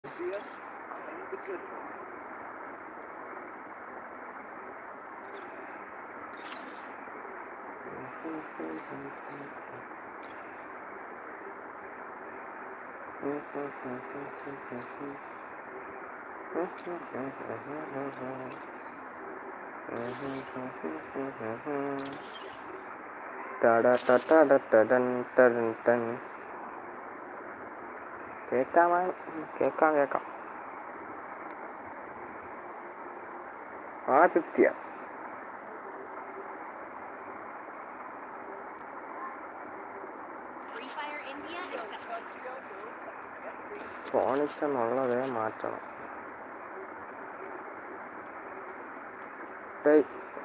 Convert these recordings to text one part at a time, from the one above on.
See us? I'm the good one. കേക്കാം കേക്കാം കേക്കാം Aditya Free Fire India is set ഫോണിച്ചെന്നുള്ളതേ മാറ്റണം ഡേയ്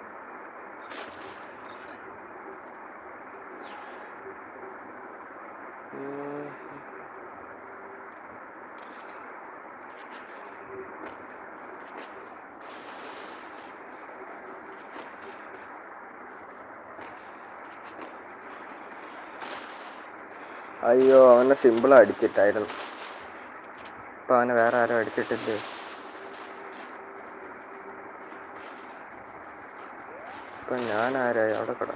ഉം. അയ്യോ അവനെ സിമ്പിൾ അടിച്ചിട്ടായിരുന്നു ഇപ്പൊ അവനെ വേറെ ആരും അടിച്ചിട്ടില്ലേ ഇപ്പൊ ഞാൻ ആരായി അവിടെ കട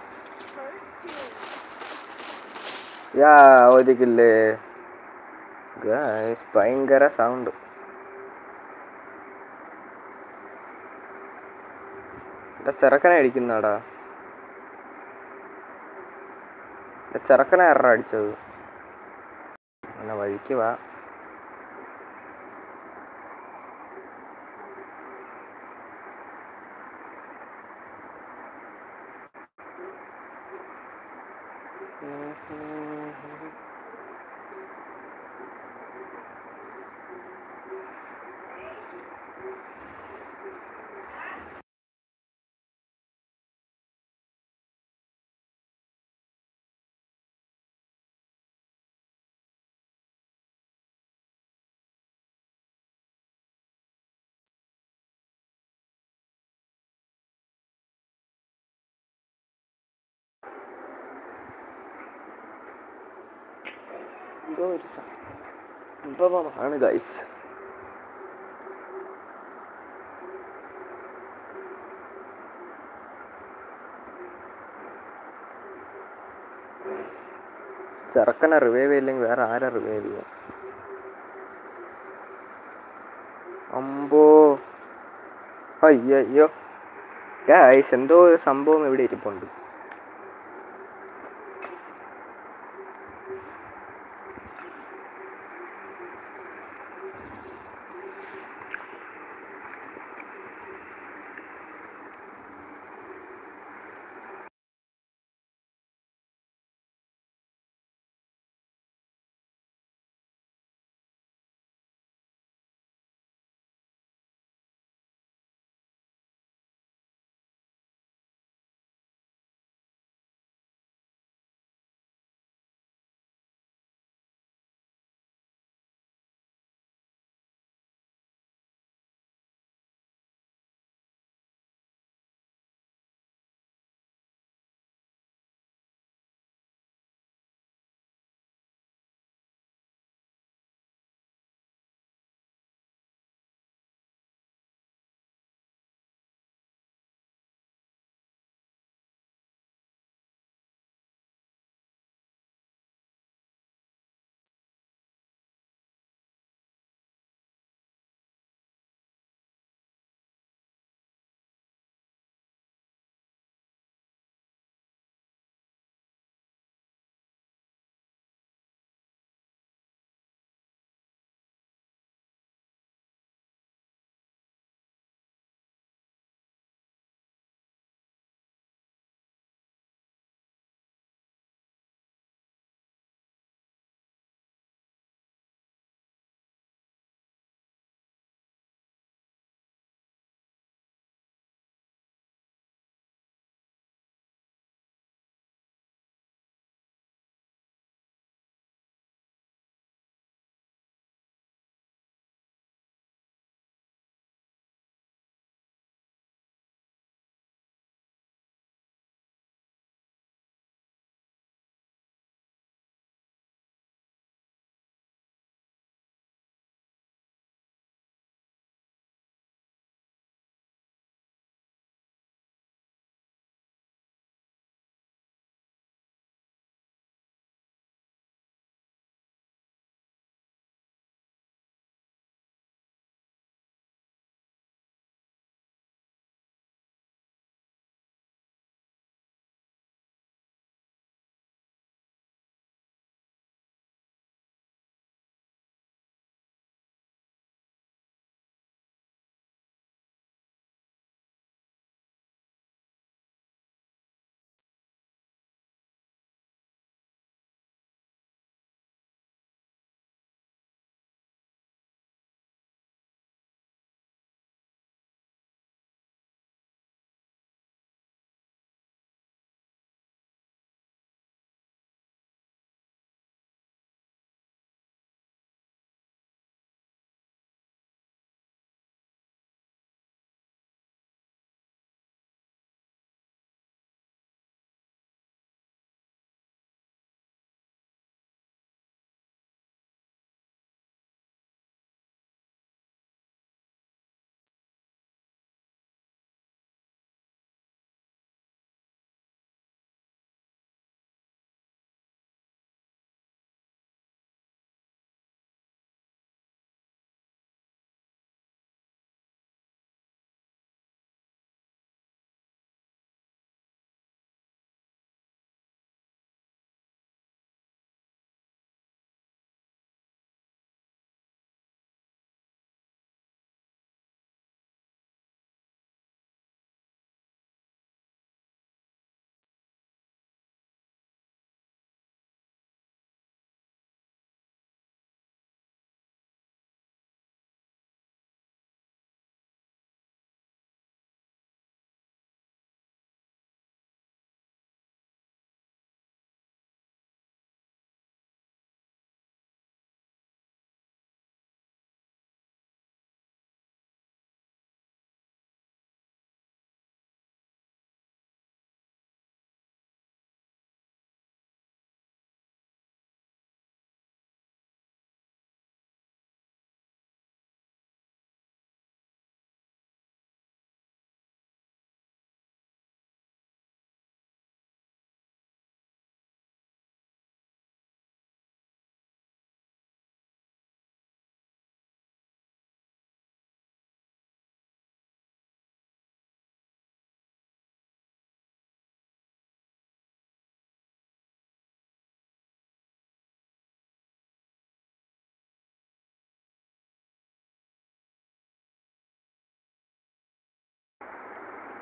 യാ ഒരിക്കില്ലേ ഗായ്സ് ഭയങ്കര സൗണ്ട് എന്റെ ചെറുക്കനെ അടിക്കുന്നാടാ എന്റെ ചെറുക്കനെ ആരാ അടിച്ചത് അങ്ങനെ വഴിക്ക് വാ എന്തോ ഒരു സംഭവമാണ് ഗൈസ് ചെറുക്കനെ റിവൈവ് ചെയ്യില്ലെങ്കിൽ വേറെ ആരാ റിവൈവ് ചെയ്യുക അമ്പോ അയ്യോ ഗൈസ് എന്തോ ഒരു സംഭവം ഇവിടെ ഇരിപ്പുണ്ട്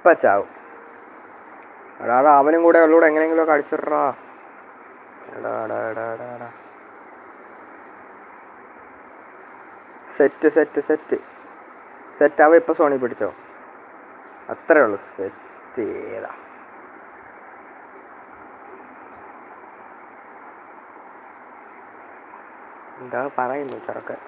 ഇപ്പം ചാവും എടാ എടാ അവനും കൂടെ ഉള്ളൂടെ എങ്ങനെയെങ്കിലും ഒക്കെ അടിച്ചിട്രാ എടാ എടാ എടാ എടാ എടാ സെറ്റ് സെറ്റ് സെറ്റ് സെറ്റ് അവ ഇപ്പം സോണി പിടിച്ചോ അത്രേ ഉള്ളൂ സെറ്റ് ഏതാ എന്താ പറയുന്നു ചെറുക്കൻ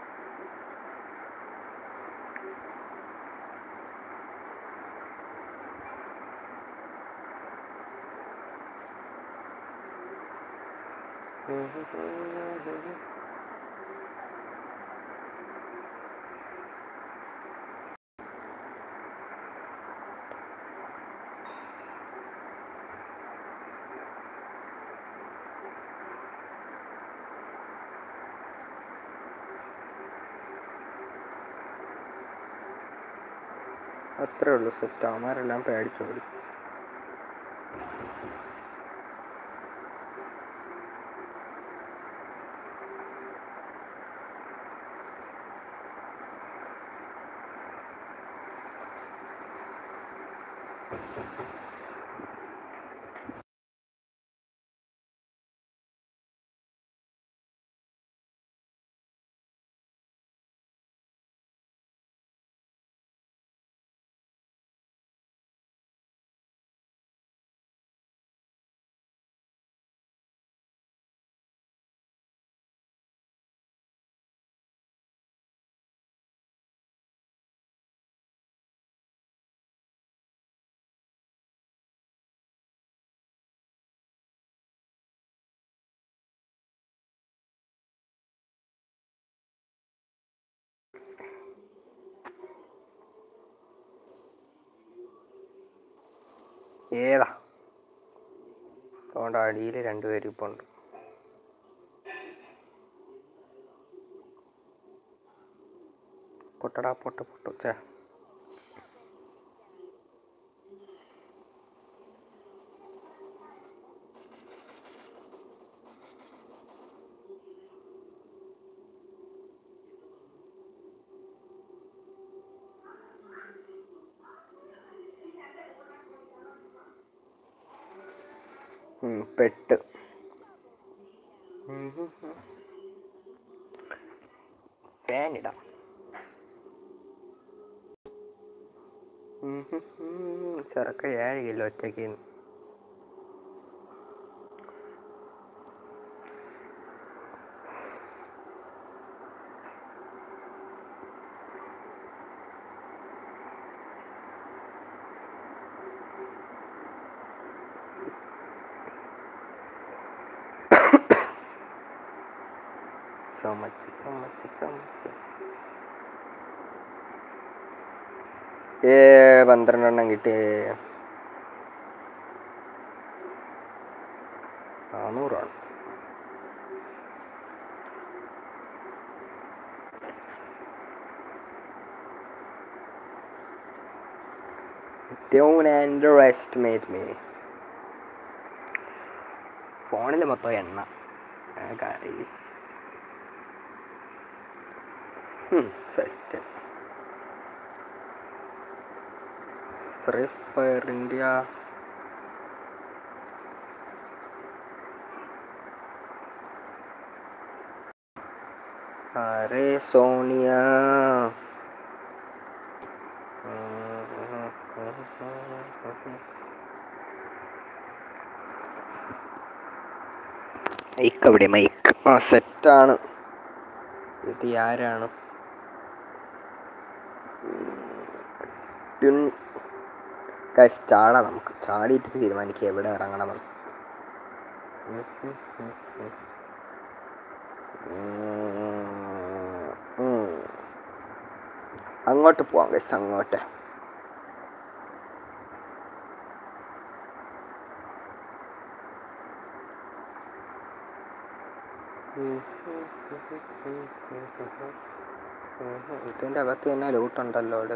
അത്രേ ഉള്ളൂ സെറ്റ് അവന്മാരെല്ലാം പേടിച്ചോടി ഏതാ അതുകൊണ്ട് അടിയിൽ രണ്ടുപേരും ഇപ്പോൾ ഉണ്ട് പൊട്ടടാ പൊട്ട പൊട്ടു ചേ ഉം, പെട്ട് ഫാൻ ഇടാം ചെറുക്ക ഏഴ് കിലോ ഒറ്റയ്ക്ക് ചുമച്ച് ചുമച്ച് ചുമച്ച് ഏ പന്ത്രണ്ടെണ്ണം കിട്ടിയേ നാനൂറാണ് Don't underestimate me. ഫോണിൽ മൊത്തം എണ്ണ ആ, guys. Hmm, set free fire India അരേ സോണിയ മൈക്ക് അവിടെ മൈക്ക് ആ സെറ്റാണ് ഇത് ആരാണ് ട്യൂൺ ഗൈസ് ചാടാം നമുക്ക് ചാടിയിട്ട് തീരുമാനിക്കുക എവിടെ ഇറങ്ങണമെന്ന് ഉം. അങ്ങോട്ട് പോവാം ഗൈസ് അങ്ങോട്ട് ഇതിൻ്റെ അകത്ത് തന്നെ ലൂട്ടുണ്ടല്ലോ അവിടെ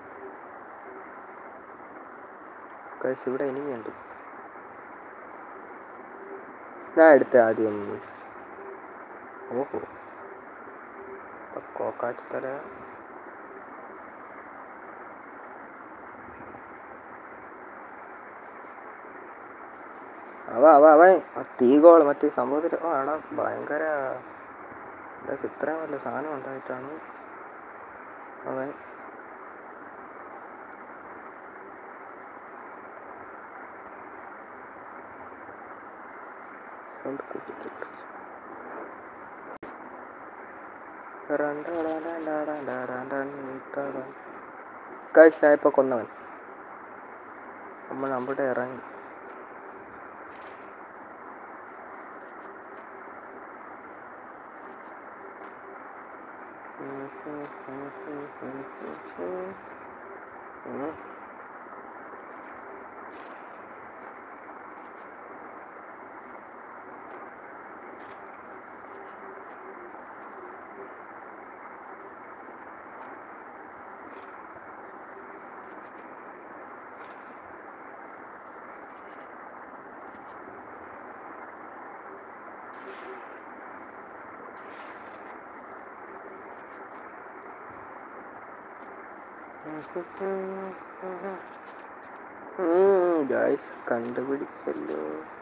ഗൈസ് ഇവിടെ ഇനിയുണ്ട് ഞാൻ എടുത്ത ആദ്യം ഓഹോ കോക്കാച്ചി തര അവ അവ അവൻ ആ തീകോൾ മറ്റേ സംഭവത്തിൽ ഓ എടാ ഭയങ്കര എന്താ ഇത്രയും വലിയ സാധനം ഉണ്ടായിട്ടാണ് അവൻ സൗണ്ട് കൂട്ടിക്കിട്ടു കഴിച്ച് ഞാൻ ഇപ്പൊ കൊന്നവൻ നമ്മൾ അവിടെ ഇറങ്ങി ഉം. ഗായ്സ് കണ്ടുപിടിച്ചല്ലോ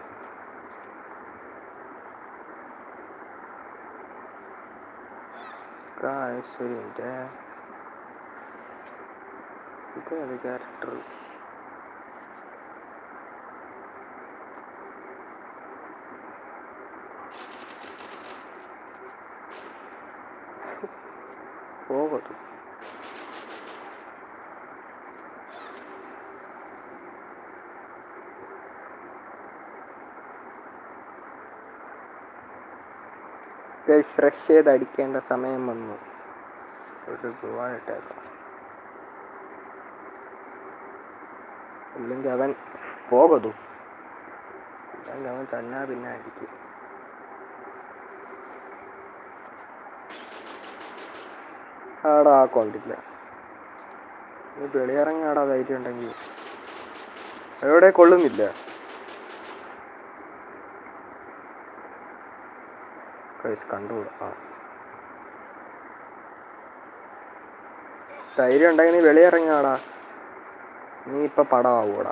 ഗായ്സ് ഒരു മിനിറ്റ് ഇതേത് ക്യാരക്ടർ പോകട്ടെ ഗൈസ് റഷ് ചെയ്ത് അടിക്കേണ്ട സമയം വന്നു ഒരു ഗുവായിട്ടേക്കാം ഇല്ലെങ്കിൽ അവൻ പോകതു അല്ലെങ്കിൽ അവൻ തന്നെ പിന്നെ അടിക്കും ആടാ കൊണ്ടില്ല നീ വെളിയിറങ്ങാടാ ധൈര്യം ഉണ്ടെങ്കിൽ എവിടെ കൊള്ളുന്നില്ല ഗൈസ് കണ്ടുകൂടാ ആ ധൈര്യം ഉണ്ടെങ്കിൽ നീ വെളിയിറങ്ങാടാ നീ ഇപ്പൊ പടമാവൂടാ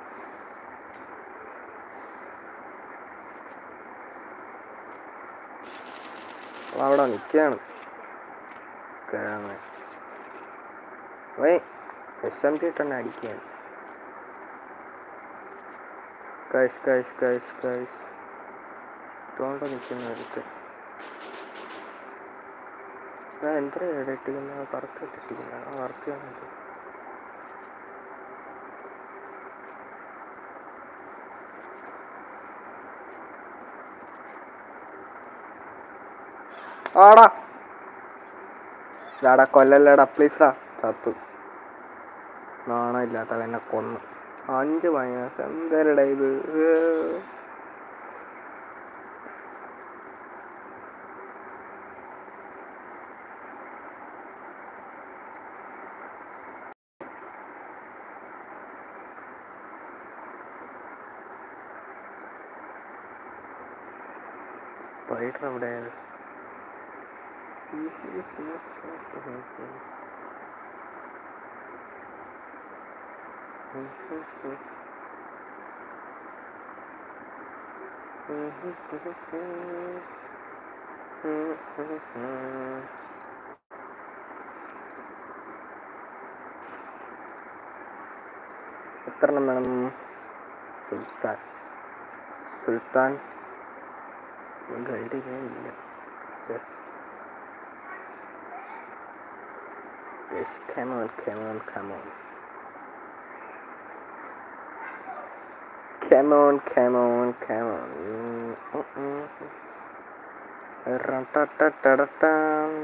അവിടെ നിൽക്കുകയാണ് എസ് എം ടി തന്നെ അടിക്കുകയാണ് കൈസ് കൈസ് കൈസ് കൈസ് തോണ്ട നിൽക്കുന്ന അടുത്ത് ഞാൻ എന്താ ഇട്ടിരിക്കുന്ന കറക്റ്റ് ഇട്ടിരിക്കുന്ന വർക്ക് ചെയ്യുന്നത് ആടാ ഇതാടാ കൊല്ലല്ലടാ പ്ലീസാ ചത്തു നാണമില്ലാത്ത എന്നെ കൊന്നു അഞ്ച് മൈനസ് എന്തരടാ ഇത് ഏ. സ്പൈഡർ എവിടെയാണ് എത്ര എണ്ണം വേണം സുൽത്താൻ സുൽത്താൻ ഗൈഡ് ഇല്ല Yes. Yes, come on, come on, come on. Come on, come on, come on. Mm-mm. Ra-ta-ta-ta-ta-tan.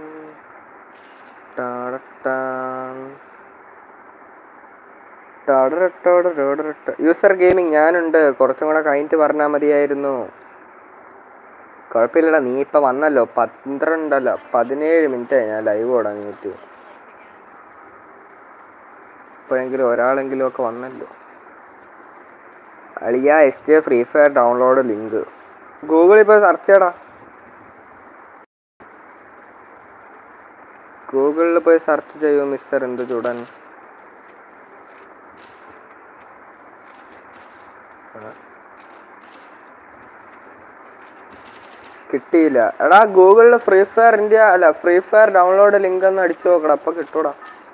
Ta-da-tan. User gaming ഞാനുണ്ട് കുറച്ചും കൂടെ കഴിഞ്ഞിട്ട് പറഞ്ഞാൽ മതിയായിരുന്നു കുഴപ്പമില്ലടാ നീ ഇപ്പം വന്നല്ലോ പന്ത്രണ്ടല്ല പതിനേഴ് മിനിറ്റ് ഞാൻ ലൈവ് തുടങ്ങിയിട്ട് ഇപ്പോഴെങ്കിലും ഒരാളെങ്കിലും ഒക്കെ വന്നല്ലോ അളിയ S J free fire download link ഗൂഗിളിൽ ഇപ്പോൾ സെർച്ച് ചെയ്യടാ ഗൂഗിളിൽ പോയി സെർച്ച് ചെയ്യൂ മിസ്റ്റർ എന്ത് ചൂടൻ കിട്ടിയില്ല എടാ ഗൂഗിളിൽ ഫ്രീ ഫയർ ഇന്ത്യ അല്ല ഫ്രീ ഫയർ ഡൗൺലോഡ് ലിങ്ക് ഒന്ന് അടിച്ചു നോക്കടാ അപ്പൊ കിട്ടൂടാ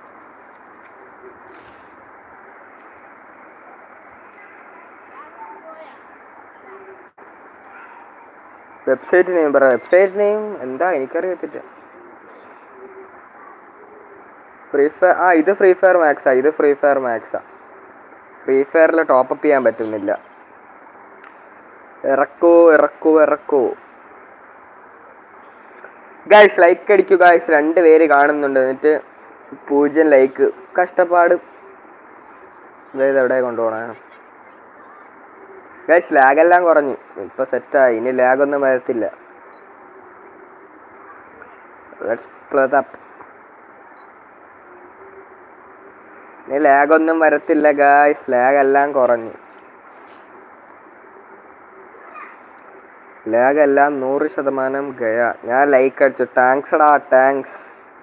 വെബ്സൈറ്റ് നെയിം പറ വെബ്സൈറ്റ് നെയിം എന്താ എനിക്കറിയത്തില്ല ഫ്രീ ഫയർ ആ ഇത് ഫ്രീ ഫയർ മാക്സാ ഇത് ഫ്രീ ഫയർ മാക്സാ ഫ്രീ ഫയറിൽ ടോപ്പപ്പ് ചെയ്യാൻ പറ്റുന്നില്ല ഇറക്കൂ ഇറക്കൂ ഇറക്കൂ ഗൈസ് ലൈക്ക് അടിക്കൂ ഗൈസ് രണ്ട് പേര് കാണുന്നുണ്ട് എന്നിട്ട് പൂജ്യം ലൈക്ക് കഷ്ടപ്പാട് ഇത് എവിടെ കൊണ്ടുപോണേ ഗൈസ് ലാഗ് എല്ലാം കുറഞ്ഞു ഇപ്പൊ സെറ്റായി ഇനി ലാഗ് ഒന്നും വരത്തില്ല Let's play that. ഇനി ലാഗ് ഒന്നും വരത്തില്ല ഗായ്സ് ലാഗ് എല്ലാം കുറഞ്ഞു ലാഗ് എല്ലാം നൂറ് ശതമാനം ഗയ ഞാൻ ലൈക്ക് അടിച്ചു താങ്ക്സ് എടാ താങ്ക്സ്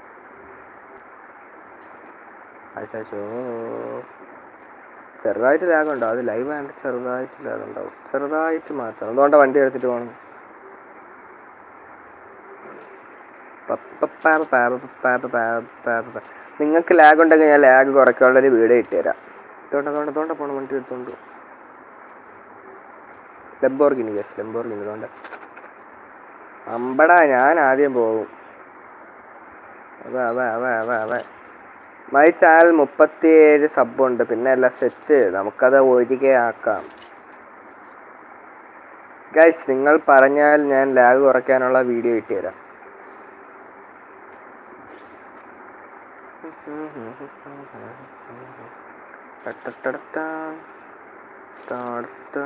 അയ്യോ ചെറുതായിട്ട് ലാഗ് ഉണ്ടാവും അത് ലൈവ് ആണ്ട് ചെറുതായിട്ട് ലാഗ് ഉണ്ടാവും ചെറുതായിട്ട് മാത്രം അതുകൊണ്ട് വണ്ടി എടുത്തിട്ട് പോകണം നിങ്ങൾക്ക് ലാഗ് ഉണ്ടെങ്കിൽ ഞാൻ ലാഗ് കുറയ്ക്കാനുള്ള ഒരു വീഡിയോ ഇട്ടുതരാം തോണ്ട തോണ്ട തോണ്ട പോണം വണ്ടി എടുത്തോണ്ട് ലംബോർഗിനി യെസ് ലംബോർഗിനി തോണ്ട അമ്പടാ ഞാൻ ആദ്യം പോകും അവ അവ അവ അവ അവ മൈ ചാനൽ മുപ്പത്തിയേഴ് സബുണ്ട് പിന്നെ എല്ലാം സെറ്റ് നമുക്കത് ഒഴികെ ആക്കാം ഗൈസ് നിങ്ങൾ പറഞ്ഞാൽ ഞാൻ ലാഗ് കുറയ്ക്കാനുള്ള വീഡിയോ ഇട്ടുതരാം ടട്ടട്ടടട്ടാൻ. ടാടട്ടൻ.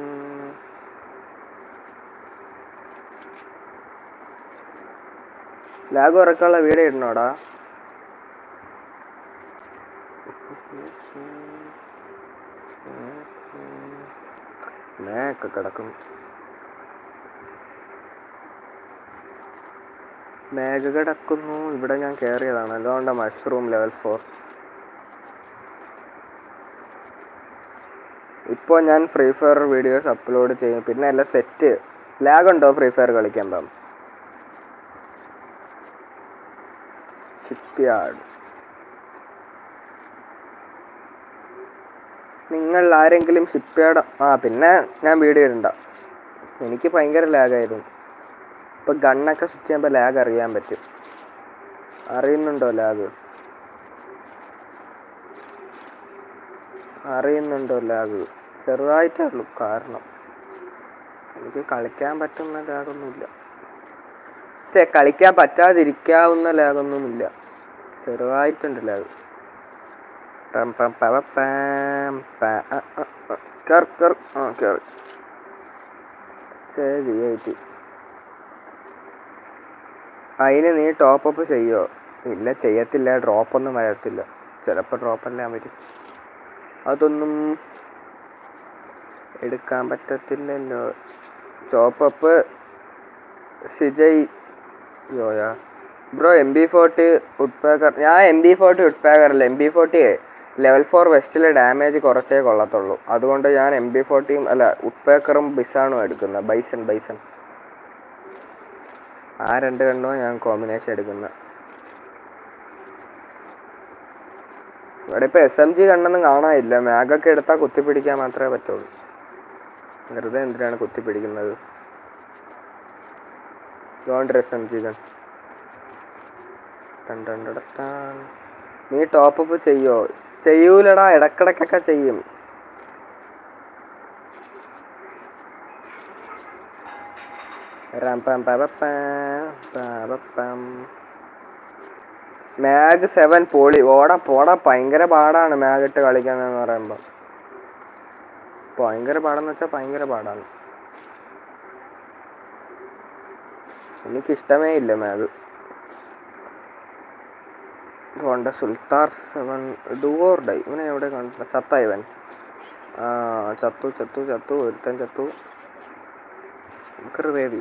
ലാഗ് കുറയ്ക്കാനുള്ള വീഡിയോ ഇടണോടാ മേക്കെ കിടക്കും മേഘ കിടക്കുന്നു ഇവിടെ ഞാൻ കയറിയതാണ് അതുകൊണ്ട് മഷ്റൂം ലെവൽ ഫോർ ഇപ്പോൾ ഞാൻ ഫ്രീ ഫയർ വീഡിയോസ് അപ്ലോഡ് ചെയ്യും പിന്നെ എല്ലാം സെറ്റ് ലാഗ് ഉണ്ടോ ഫ്രീ ഫയർ കളിക്കുമ്പം ഷിപ്പ്യാർഡ് നിങ്ങൾ ആരെങ്കിലും ഷിപ്പ്യാർഡ് ആ പിന്നെ ഞാൻ വീഡിയോ ഇടണ്ട എനിക്ക് ഭയങ്കര ലാഗായിരുന്നു ഇപ്പൊ ഗണ്ണൊക്കെ സ്വിച്ച് ചെയ്യുമ്പോൾ ലാഗ് അറിയാൻ പറ്റും അറിയുന്നുണ്ടോ ലാഗ് അറിയുന്നുണ്ടോ ലാഗ് ചെറുതായിട്ടേ ഉള്ളൂ കാരണം എനിക്ക് കളിക്കാൻ പറ്റുന്ന ലാഗൊന്നുമില്ല ചേ കളിക്കാൻ പറ്റാതിരിക്കാവുന്ന ലാഗൊന്നുമില്ല ചെറുതായിട്ടുണ്ട് ലാഗ് പം പം പവ പാം പാ ആ, ആ, ആ. കേറ് കേറ് ആ കേറി ശരിയായിട്ട് അതിന് നീ ടോപ്പ് അപ്പ് ചെയ്യോ ഇല്ല ചെയ്യത്തില്ല ഡ്രോപ്പ് ഒന്നും വരത്തില്ല ചിലപ്പോൾ ഡ്രോപ്പ് എല്ലാം വരും അതൊന്നും എടുക്കാൻ പറ്റത്തില്ലല്ലോ ടോപ്പ് അപ്പ് സിജയ് യോയാ bro M P forty woodpecker ഞാൻ എം ബി ഫോർട്ടി ഉഡ്പാക്കറല്ല M P forty level four വെസ്റ്റിലെ ഡാമേജ് കുറച്ചേ കൊള്ളത്തുള്ളൂ അതുകൊണ്ട് ഞാൻ എം ബി ഫോർട്ടിയും അല്ല ഉഡ്പാക്കറും ബിസാണും എടുക്കുന്നത് ബൈസൺ ബൈസൺ ആ രണ്ട് കണ്ണോ ഞാൻ കോമ്പിനേഷൻ എടുക്കുന്നത് ഇവിടെ ഇപ്പൊ എസ് എം ജി കണ്ണൊന്നും കാണാനില്ല മാഗൊക്കെ എടുത്താൽ കുത്തിപ്പിടിക്കാൻ മാത്രമേ പറ്റുള്ളൂ വെറുതെ എന്തിനാണ് കുത്തിപ്പിടിക്കുന്നത് ലോണ്ടർ എസ് എം ജി ഗൺ ടൺ ടൺ ടട ടാൻ. നീ ടോപ്പ് അപ്പ് ചെയ്യോ ചെയ്യൂലടാ ഇടക്കിടക്കൊക്കെ ചെയ്യും റാം പാം പാ പ പാം പാ പ പാം. മാഗ് സെവൻ പോളി ഓടാ പോടാ ഭയങ്കര പാടാണ് മാഗ് ഇട്ട് കളിക്കാന്ന് പറയുമ്പോൾ ഭയങ്കര പാടെന്ന് വെച്ചാൽ ഭയങ്കര പാടാണ് എനിക്കിഷ്ടമേ ഇല്ല മാഗ് ഹോണ്ട സുൽത്താർ സെവൻ ഡുവോർ ഡൈ ഇവനെ എവിടെ കണ്ടില്ല ചത്ത ഇവൻ ആ ചത്തു ചത്തു ചത്തു ഒരുത്തൻ ചത്തു നമുക്കൊരു വേദിയ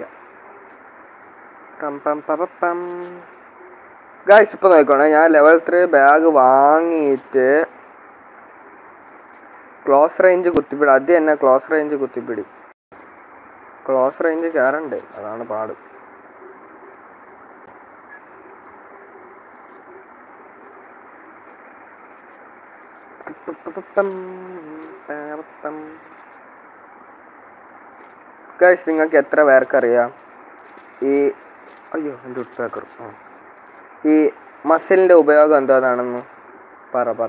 പം പം പ പ പം ഗായ്സ് ഇപ്പൊ നോക്കണേ ഞാൻ ലെവൽ ത്രീ ബാഗ് വാങ്ങിയിട്ട് ക്ലോസ് റേഞ്ച് കുത്തിപ്പിടി ആദ്യം തന്നെ ക്ലോസ് റേഞ്ച് കുത്തിപ്പിടി ക്ലോസ് റേഞ്ച് കയറണ്ടേ അതാണ് പാട് ഗൈസ് നിങ്ങൾക്ക് എത്ര പേർക്കറിയാം ഈ അയ്യോ എൻ്റെ ഉട്ട്പേക്കർ ആ ഈ മസിലിൻ്റെ ഉപയോഗം എന്താണെന്ന് പറ പറ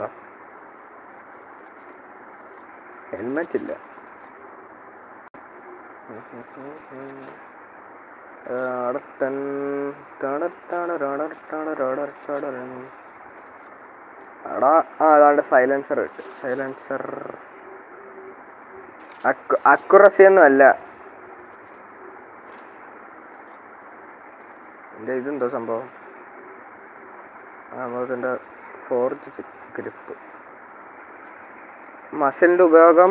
ഹെൽമെറ്റ് ഇല്ല എടാ ആ അതാണ്ട് സൈലൻസർ കിട്ടും സൈലൻസർ അക്കുറസി ഒന്നും അല്ല എൻ്റെ ഇതെന്തോ സംഭവം ആ നമുക്കിൻ്റെ ഫോർജ് ഗ്രിപ്പ് മസിലിൻ്റെ ഉപയോഗം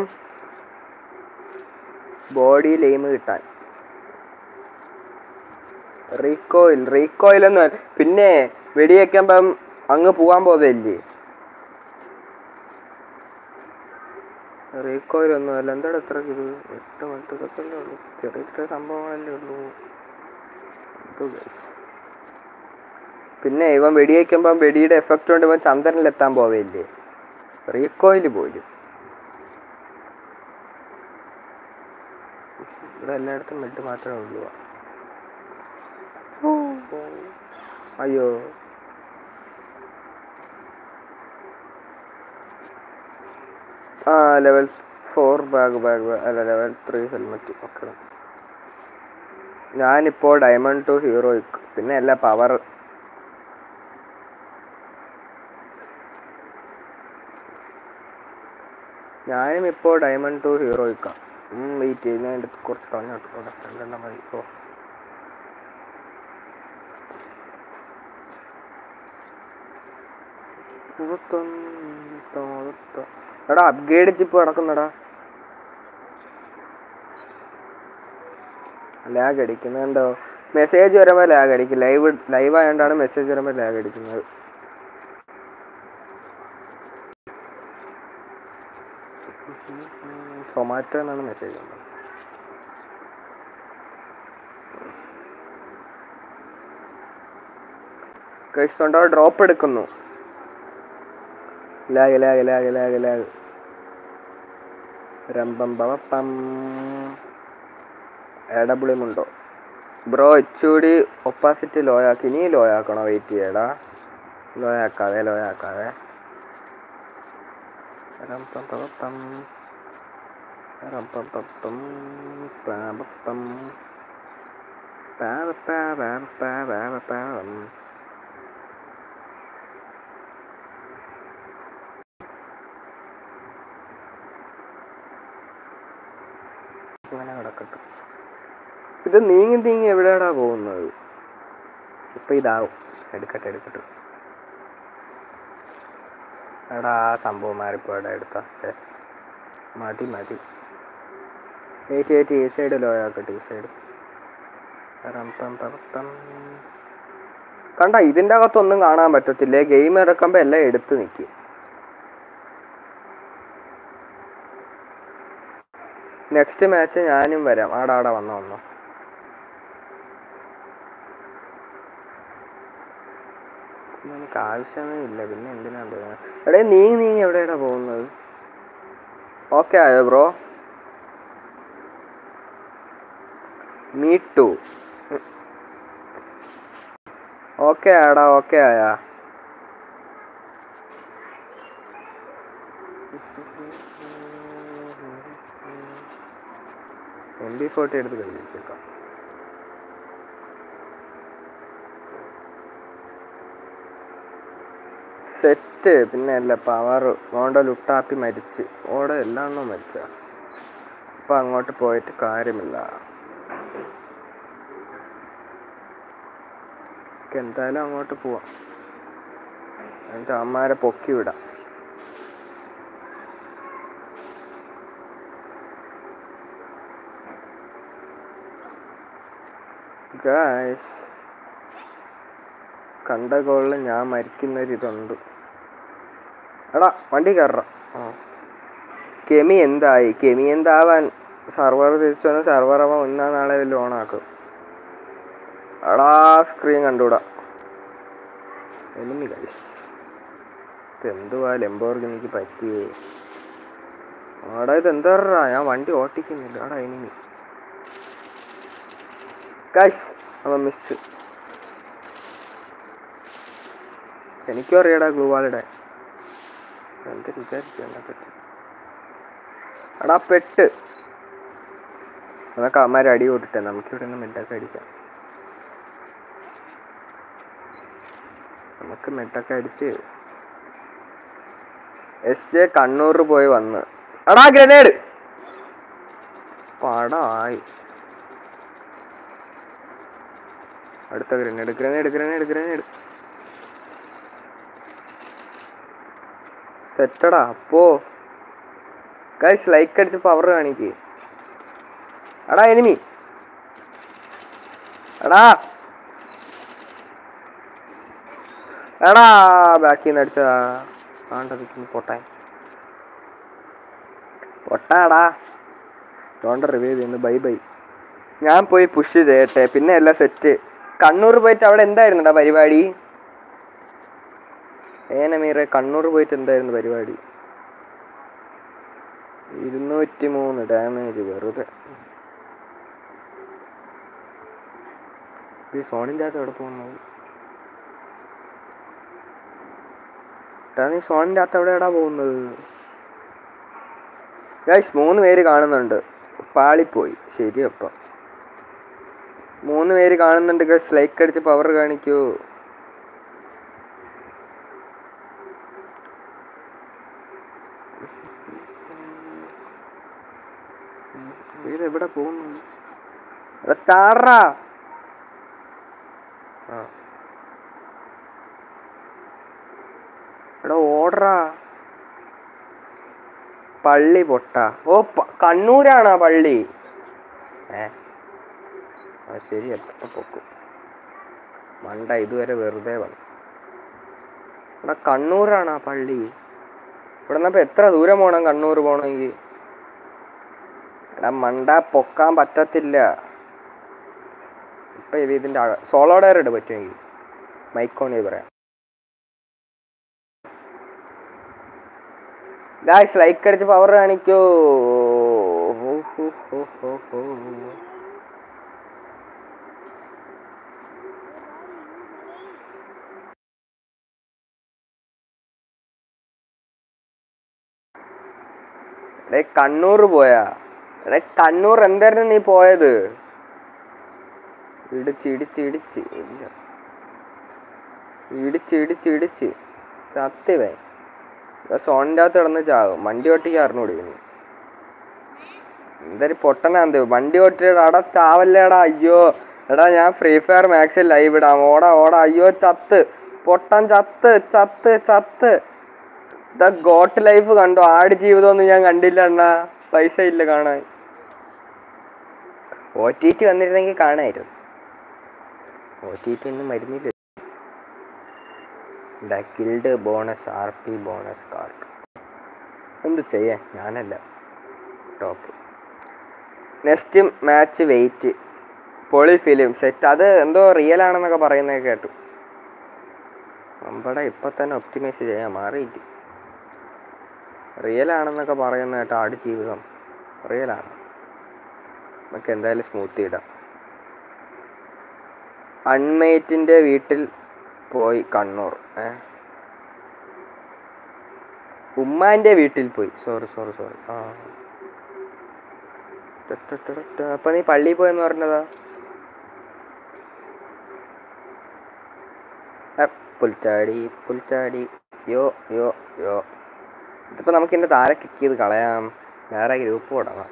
ബോഡിയിൽ എയിം കിട്ടാൻ റീകോയിൽ റീകോയിൽ എന്ന് പിന്നെ വെടിവെക്കുമ്പം അങ്ങ് പോകാൻ പോവല്ലേ റീകോയിൽ ഒന്നും അല്ല എന്താണ് ഇത്ര ഇത് എട്ട് മിനിറ്റ് ഇതൊക്കെ അല്ലേ ഉള്ളൂ ചെറിയ ചെറിയ സംഭവങ്ങളല്ലേ ഉള്ളൂ എന്തോ guys. പിന്നെ ഇവൻ വെടിവെക്കുമ്പം വെടിയുടെ എഫക്റ്റ് കൊണ്ട് ഇവൻ ചന്ദ്രനിലെത്താൻ പോവല്ലേ റീകോയിൽ പോലും ഇവിടെ എല്ലായിടത്തും മെഡ് മാത്രമേ ഉള്ളൂ അയ്യോ ആ ലെവൽ ഫോർ ബാഗ് ബാഗ് അല്ല ലെവൽ ത്രീ ഹെൽമെറ്റ് ഓക്കെ ഞാനിപ്പോൾ ഡയമണ്ട് ടു ഹീറോയിക്ക് പിന്നെ അല്ല പവർ ഞാനും ഇപ്പോൾ ഡയമണ്ട് ടു ഹീറോയിക്കാം വെയിറ്റ് ചെയ്ത് ഞാൻ എൻ്റെ കുറച്ച് കളഞ്ഞോട്ട് അവിടെ രണ്ടെണ്ണം മതി ഓ എടാ അപ്ഗ്രേഡ് ചിപ്പ് കിടക്കുന്നടാ ലാഗ് അടിക്കുന്നുണ്ടോ മെസ്സേജ് വരുമ്പോൾ ലാഗ് അടിക്കും ലൈവ് ലൈവ് ആയതുകൊണ്ടാണ് മെസ്സേജ് വരുമ്പോൾ ലാഗ് അടിക്കുന്നത് സൊമാറ്റോ എന്നാണ് മെസ്സേജ് വന്നത് കഴിച്ചുകൊണ്ടോ ഡ്രോപ്പ് എടുക്കുന്നു lag lag lag lag lag രമ്പം പവപ്പം എടബിളിമുണ്ടോ ബ്രോ ഇച്ചൂടി ഒപ്പാസിറ്റി ലോ ആക്കി ഇനി ലോ ആക്കണോ വെയിറ്റ് ചെയ്യടാ ലോ ആക്കാതെ ലോ ആക്കാതെ രമ്പം പവപ്പം രമ്പം പപ്പം പാപപ്പം പാവപ്പ പാവപ്പ പാവപ്പം ഇങ്ങനെ കിടക്കട്ടെ ഇത് നീങ്ങി നീങ്ങി എവിടെയാടാ പോകുന്നത് ഇപ്പൊ ഇതാവും എടുക്കട്ടെ എടുക്കട്ടെ എടാ ആ സംഭവം മാറിപ്പോടാ എടുത്ത ഛെ. മതി മതി ഏറ്റി ഏറ്റി ഈ സൈഡ് ലോ ആക്കട്ടെ ഈ സൈഡ് കണ്ട ഇതിൻ്റെ അകത്തൊന്നും കാണാൻ പറ്റത്തില്ലേ ഗെയിം ഇറക്കുമ്പോൾ എല്ലാം എടുത്ത് നിൽക്കും നെക്സ്റ്റ് മാച്ച് ഞാനും വരാം ആടാ ആടാ വന്നോ വന്നോ നമുക്ക് ആവശ്യമേ ഇല്ല പിന്നെ എന്തിനാ പോകുന്നത് എടേ നീ നീ എവിടെയാടാ പോകുന്നത് ഓക്കെ ആയോ ബ്രോ മീ ടു ഓക്കെ ആടാ ഓക്കെ ആയാ എം ബി ഫോർട്ടി എടുത്ത് കഴിച്ചേക്കാം സെറ്റ് പിന്നെ അല്ല പവർ ഓണ്ട ലുട്ടാപ്പി മരിച്ച് ഓടെ എല്ലാം മരിച്ച അപ്പൊ അങ്ങോട്ട് പോയിട്ട് കാര്യമില്ല നമുക്ക് എന്തായാലും അങ്ങോട്ട് പോവാം എന്നിട്ട് അമ്മമാരെ പൊക്കി വിടാം ഗായ്സ് കണ്ട കോളിൽ ഞാൻ മരിക്കുന്നൊരിതുണ്ട് എടാ വണ്ടി കയറാം ആ കെമി എന്തായി കെമി എന്താവാൻ സർവർ തിരിച്ചു വന്ന് സർവർ അവൻ ഒന്നാം നാളെ വലിയ ഓണാക്കും എടാ സ്ക്രീൻ കണ്ടുകൂടാ എനിമി ഗൈസ് എന്തുവാ ലംബോർഗ് എനിക്ക് പറ്റിയേ ആടാ ഇത് എന്താ ഞാൻ വണ്ടി ഓട്ടിക്കുന്നില്ല ആടാ ഇനി ഗൈസ് അവൻ മിസ് എനിക്കും അറിയാടാ ഗ്ലൂ വാളിടെ എന്ത് വിചാരിച്ചു എന്നെ പറ്റി എടാ പെട്ട് നമുക്ക് അമ്മമാരെ അടി കൂട്ടിട്ടെ നമുക്കിവിടെ നിന്ന് മെഡൊക്കെ അടിക്കാം നമുക്ക് മെഡൊക്കെ അടിച്ച് എസ് ജെ കണ്ണൂർ പോയി വന്ന് എടാ ഗ്രനേഡ് പടായി അടുത്ത ഗ്രനേഡ് ഗ്രനേഡ് ഗ്രനേഡ് ഗ്രനേഡ് സെറ്റടാ അപ്പോ ഗൈസ് ലൈക്ക് അടിച്ച് പവർ കാണിക്ക് എടാ എനിമി എടാ എടാ ബാക്കിൽ നിന്ന് അടിച്ചതാ കാണ്ടതിക്കുന്നു പൊട്ടാൻ പൊട്ടാടാ ഡോണ്ട റിവ്യൂ ചെയ്യുന്നു ബൈ ബൈ ഞാൻ പോയി പുഷ് ചെയ്യട്ടെ പിന്നെ എല്ലാം സെറ്റ് കണ്ണൂർ പോയിട്ട് അവിടെ എന്തായിരുന്നുടാ പരിപാടി ഏനമീറെ കണ്ണൂർ പോയിട്ട് എന്തായിരുന്നു പരിപാടി ഇരുന്നൂറ്റി മൂന്ന് ഡാമേജ് വെറുതെ ഈ സോണിൻ്റെ അകത്ത് എവിടെ പോകുന്നത് എടാ നീ സോണിൻ്റെ അകത്ത് എവിടെയാടാ പോകുന്നത് ഗൈസ് മൂന്ന് പേര് കാണുന്നുണ്ട് പാളിപ്പോയി ശരി അപ്പം മൂന്ന് പേര് കാണുന്നുണ്ട് ഗൈസ് ലൈക്ക് അടിച്ച് പവർ കാണിക്കൂ ഇത് എവിടെ പോകുന്നു എടാ ചാടാ ആ എടാ ഓടറാ പള്ളി പൊട്ട ഓ പ- കണ്ണൂരാണോ പള്ളി ഏ ആ ശരി എപ്പം പൊക്കും മണ്ട ഇതുവരെ വെറുതെ വന്നു എടാ കണ്ണൂരാണോ പള്ളി ഇവിടെ നിന്നപ്പോൾ എത്ര ദൂരം പോകണം കണ്ണൂർ പോകണമെങ്കിൽ എടാ മണ്ട പൊക്കാൻ പറ്റത്തില്ല ഇപ്പം ഇതിൻ്റെ സോളോ ഡയർ ഇട പറ്റുമെങ്കിൽ മൈക്കോണി പറയാം ഗായ്സ് ലൈക്ക് അടിച്ച് പവർ കാണിക്കൂ ഹോ, ഹോ, ഹോ, ഹോ, ഹോ. എടേ കണ്ണൂർ പോയാ എടേ കണ്ണൂർ എന്തായിരുന്നു നീ പോയത് ഇടിച്ച് ഇടിച്ച് ഇടിച്ച് ഇല്ല ഇടിച്ച് ഇടിച്ച് ഇടിച്ച് സത്യവേ സോണിൻ്റെ അകത്ത് കിടന്ന് ചാകും വണ്ടി ഓട്ടിക്ക് അറിഞ്ഞുകൂടിക്കുന്നു എന്തായാലും പൊട്ടനാന്ത് വണ്ടി ഓട്ടിയുടെ അടാ ചാവല്ലേടാ അയ്യോ എടാ ഞാൻ ഫ്രീ ഫയർ മാക്സിൽ ലൈവ് ഇടാം ഓടാ ഓടാ അയ്യോ ചത്ത് പൊട്ടൻ ചത്ത് ചത്ത് ചത്ത് ദ ഗോട്ട് ലൈഫ് കണ്ടോ ആട് ജീവിതമൊന്നും ഞാൻ കണ്ടില്ല അണ്ണാ പൈസ ഇല്ല കാണാൻ ഒ ടി ടി വന്നിരുന്നെങ്കിൽ കാണായിരുന്നു ഒ ടി ടി ഒന്നും മരുന്നില്ല guild bonus R P bonus card എന്ത് ചെയ്യാൻ ഞാനല്ല ടോപ്പ് നെക്സ്റ്റ് മാച്ച് വെയിറ്റ് പൊളി ഫിലിം സെറ്റ് അത് എന്തോ റിയൽ ആണെന്നൊക്കെ പറയുന്നത് കേട്ടു നമ്മുടെ ഇപ്പം തന്നെ ഒപ്റ്റിമൈസ് ചെയ്യാൻ മാറിയിട്ട് റിയൽ ആണെന്നൊക്കെ പറയുന്ന കേട്ടോ ആട് ജീവിതം റിയൽ ആണ് നമുക്ക് എന്തായാലും സ്മൂത്ത് ഇടാം അൺമേറ്റിൻ്റെ വീട്ടിൽ പോയി കണ്ണൂർ ഏ ഉമ്മാൻ്റെ വീട്ടിൽ പോയി സോറി സോറി സോറി ആ അപ്പൊ നീ പള്ളിയിൽ പോയെന്ന് പറഞ്ഞതാ ആ, പുൽച്ചാടി പുൽച്ചാടി യോ യോ യോ ഇതിപ്പോ നമുക്ക് ഇതിന്റെ താരെ കിക്ക് ചെയ്ത് കളയാം വേറെ ഗ്രൂപ്പ് തുടങ്ങാം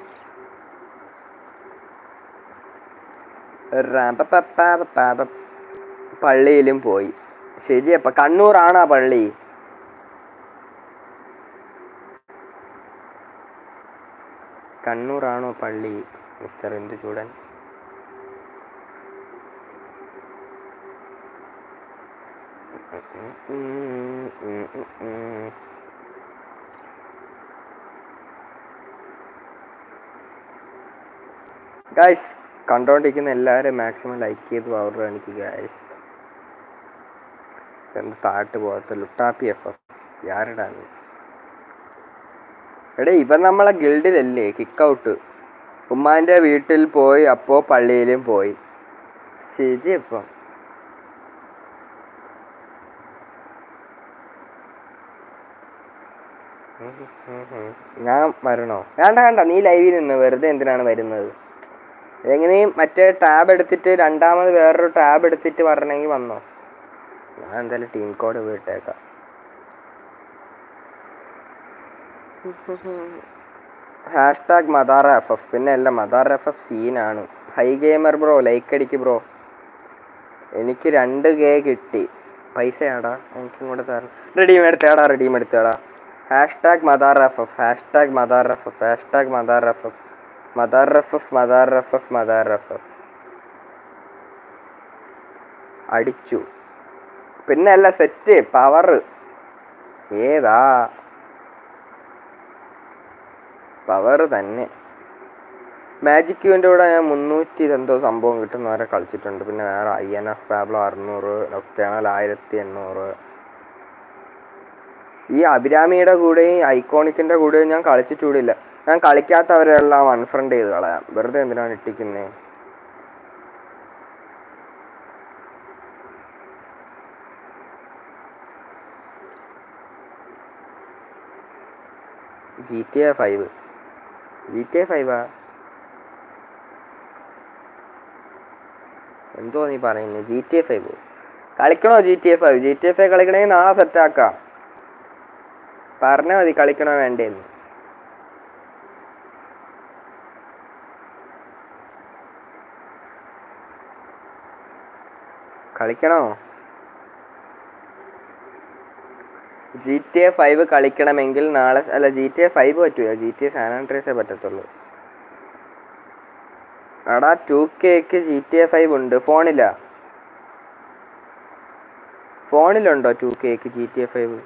റാമ്പപ്പപ്പാപ്പപ്പാപ്പ. പള്ളിയിലും പോയി ശരിയപ്പ കണ്ണൂറാണാ പള്ളി കണ്ണൂറാണോ പള്ളി മിസ്റ്റർ എന്ത് ചൂടൻ ഗായ്സ് കണ്ടോണ്ടിരിക്കുന്ന എല്ലാവരും മാക്സിമം ലൈക്ക് ചെയ്ത് പവർ കാണിക്കുക ഗായ്സ് എന്ത് താട്ട് പോകാത്ത ലുട്ടാപ്പി എഫ് എഫ് യാരടാ നീ എടേ ഇവൻ നമ്മളെ ഗിൽഡിലല്ലേ കിക്ക് ഔട്ട് ഉമ്മാൻ്റെ വീട്ടിൽ പോയി അപ്പോ പള്ളിയിലും പോയി ശരി ഇപ്പം ഞാൻ വരണോ വേണ്ട വേണ്ട നീ ലൈവിൽ നിന്ന് വെറുതെ എന്തിനാണ് വരുന്നത് എങ്ങനെയും മറ്റേ ടാബ് എടുത്തിട്ട് രണ്ടാമത് വേറൊരു ടാബ് എടുത്തിട്ട് വരണമെങ്കിൽ വന്നോ ഞാൻ എന്തായാലും ടീം കോഡ് വിട്ടേക്കാം ഹാഷ്ടാഗ് മദാർ എഫ് എഫ് പിന്നെ അല്ല മദാർ എഫ് എഫ് സീനാണ് ഹൈ ഗെയിമർ ബ്രോ ലൈക്ക് അടിക്ക് ബ്രോ എനിക്ക് രണ്ട് കെ കിട്ടി പൈസയാടാ എനിക്കും കൂടെ തരണം റെഡീം എടുത്തേടാ റെഡീം എടുത്തേടാ ഹാഷ്ടാഗ് മദാർ എഫ് എഫ് ഹാഷ്ടാഗ് മദാർ എഫ് എഫ് ഹാഷ്ടാഗ് മദാർ എഫ് എഫ് മദാർ എഫ് എഫ് മദാർ എഫ് എഫ് മദാർ എഫ് എഫ് അടിച്ചു പിന്നെ അല്ല സെറ്റ് പവർ ഏതാ പവർ തന്നെ മാജിക് ക്യൂവിൻ്റെ കൂടെ ഞാൻ മുന്നൂറ്റി എന്തോ സംഭവം കിട്ടുന്ന വരെ കളിച്ചിട്ടുണ്ട് പിന്നെ വേറെ ഐ എൻ എഫ് പാബ്ലോ അറുന്നൂറ് ഒക്ടേണൽ ആയിരത്തി എണ്ണൂറ് ഈ അഭിരാമിയുടെ കൂടെയും ഐക്കോണിക്കിൻ്റെ കൂടെയും ഞാൻ കളിച്ചിട്ടൂടില്ല ഞാൻ കളിക്കാത്തവരെല്ലാം അൺഫ്രണ്ട് ചെയ്ത് കളയാം വെറുതെ എന്തിനാണ് ഇട്ടിക്കുന്നത് G T A five G T A ഫൈവാ എന്തോ നീ പറയുന്നത് ജി ടി എ ഫൈവ് കളിക്കണോ G T A five G T A five കളിക്കണമെങ്കിൽ നാളെ സെറ്റാക്കാം പറഞ്ഞാൽ മതി കളിക്കണോ വേണ്ടേന്ന് കളിക്കണോ ജി ടി എ ഫൈവ് കളിക്കണമെങ്കിൽ നാളെ അല്ല ജി ടി എ ഫൈവ് പറ്റൂല ജി ടി എ സാനാൻഡ്രേസേ പറ്റത്തുള്ളൂ എടാ ടു കെക്ക് ജി ടി എ ഫൈവ് ഉണ്ട് ഫോണില്ല ഫോണിലുണ്ടോ ടു കെക്ക് ജി ടി എ ഫൈവ്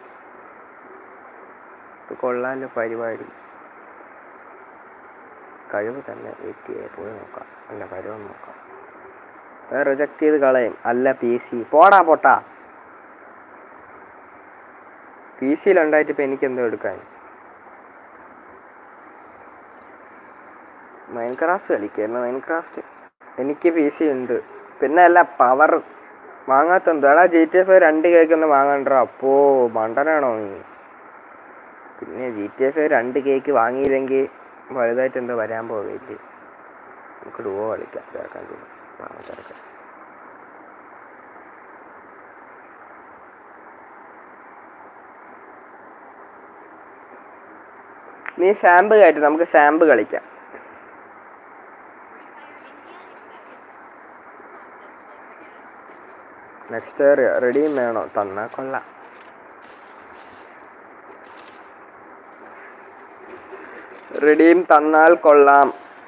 കൊള്ളാലോ പരിപാടി കഴിവ് തന്നെ വെയിറ്റ് ചെയ്യാൻ പോയി നോക്കാം അല്ല കഴിവ് നോക്കാം റിജക്ട് ചെയ്ത് കളയും അല്ല പി സി പോടാ പൊട്ടാ പി സിയിലുണ്ടായിട്ട് ഇപ്പം എനിക്കെന്തോ എടുക്കാൻ മൈൻക്രാഫ്റ്റ് കളിക്കായിരുന്നു മൈൻക്രാഫ്റ്റ് എനിക്ക് പി സി ഉണ്ട് പിന്നെ അല്ല പവർ വാങ്ങാത്തെന്തോ എടാ ജി ടി എഫ് രണ്ട് കേക്ക് ഒന്ന് വാങ്ങണ്ടോ അപ്പോ മണ്ടനാണോ നീ പിന്നെ ജി ടി എഫ് രണ്ട് കേക്ക് വാങ്ങിയില്ലെങ്കിൽ വലുതായിട്ട് എന്തോ വരാൻ പോകേറ്റ് നമുക്ക് ഡുവോ കളിക്കാം ചേർക്കാൻ ചേർക്കാം നീ സാമ്പ് കയറ്റി നമുക്ക് സാമ്പ് കളിക്കാം നെക്സ്റ്റ് ഏറിയ റെഡിയും വേണോ തന്നാ കൊള്ളാം റെഡിയും തന്നാൽ കൊള്ളാം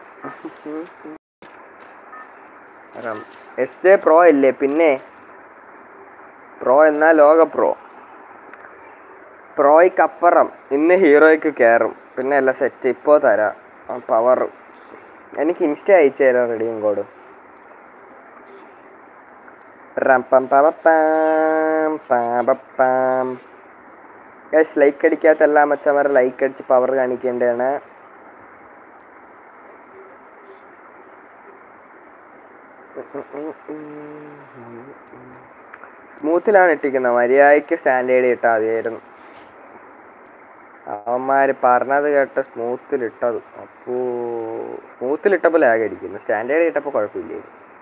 എസ് ജെ പ്രോ ഇല്ലേ പിന്നെ പ്രോ എന്നാൽ ലോക പ്രോ പ്രോയ്ക്കപ്പുറം ഇന്ന് ഹീറോയ്ക്ക് കയറും പിന്നെ അല്ല സെറ്റ് ഇപ്പോൾ തരാം പവർ എനിക്ക് ഇൻസ്റ്റ അയച്ചു തരാം റെഡിയും കോഡ് റപ്പം പവപ്പാം പാപപ്പാം യെസ് ലൈക്ക് അടിക്കാത്ത എല്ലാ മച്ചന്മാരെ ലൈക്ക് അടിച്ച് പവർ കാണിക്കേണ്ടതാണ് സ്മൂത്തിലാണ് ഇട്ടിരിക്കുന്നത് മര്യാദയ്ക്ക് സ്റ്റാൻഡേർഡ് ഇട്ടാൽ മതിയായിരുന്നു അവന്മാര് പറഞ്ഞത് കേട്ട സ്മൂത്തിൽ ഇട്ടത് അപ്പോ സ്മൂത്തിൽ ഇട്ടപ്പോൾ ലാഗ് അടിക്കുന്നു സ്റ്റാൻഡേർഡ് ഇട്ടപ്പോൾ കുഴപ്പമില്ലേ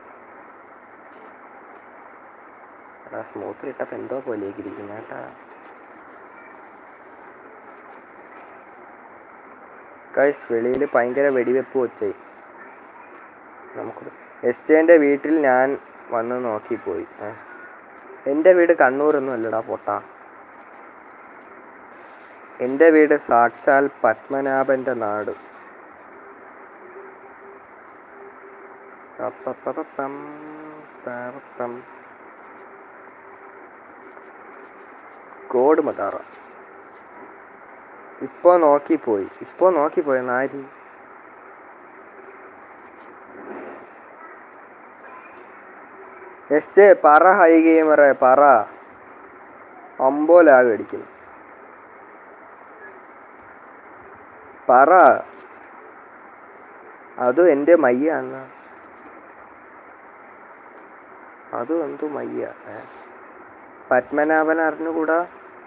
എടാ സ്മൂത്തിൽ ഇട്ടപ്പോൾ എന്തോ പോലെയൊക്കെ ഇരിക്കുന്നു കേട്ടാ ഗൈസ് വെളിയിൽ ഭയങ്കര വെടിവെപ്പ് വെച്ചേ നമുക്ക് എസ് ജെൻ്റെ വീട്ടിൽ ഞാൻ വന്ന് നോക്കിപ്പോയി ഏ. എൻ്റെ വീട് കണ്ണൂരൊന്നും അല്ലടാ പൊട്ടാ എൻ്റെ വീട് സാക്ഷാൽ പത്മനാഭൻ്റെ നാട് പപ്പപ്പപ്പം, പാപപ്പം. കോഡ് മതാറ ഇപ്പോ നോക്കിപ്പോയി ഇപ്പോ നോക്കിപ്പോയി നാരി എസ് ജെ പറ ഹൈ ഗെയിമറെ പറ അമ്പോലാഗ് അടിക്കുന്നു പറ അതും എൻ്റെ മയ്യ അണ്ണ അതും എന്തോ മയ്യ ഏ? പത്മനാഭൻ അറിഞ്ഞുകൂടാ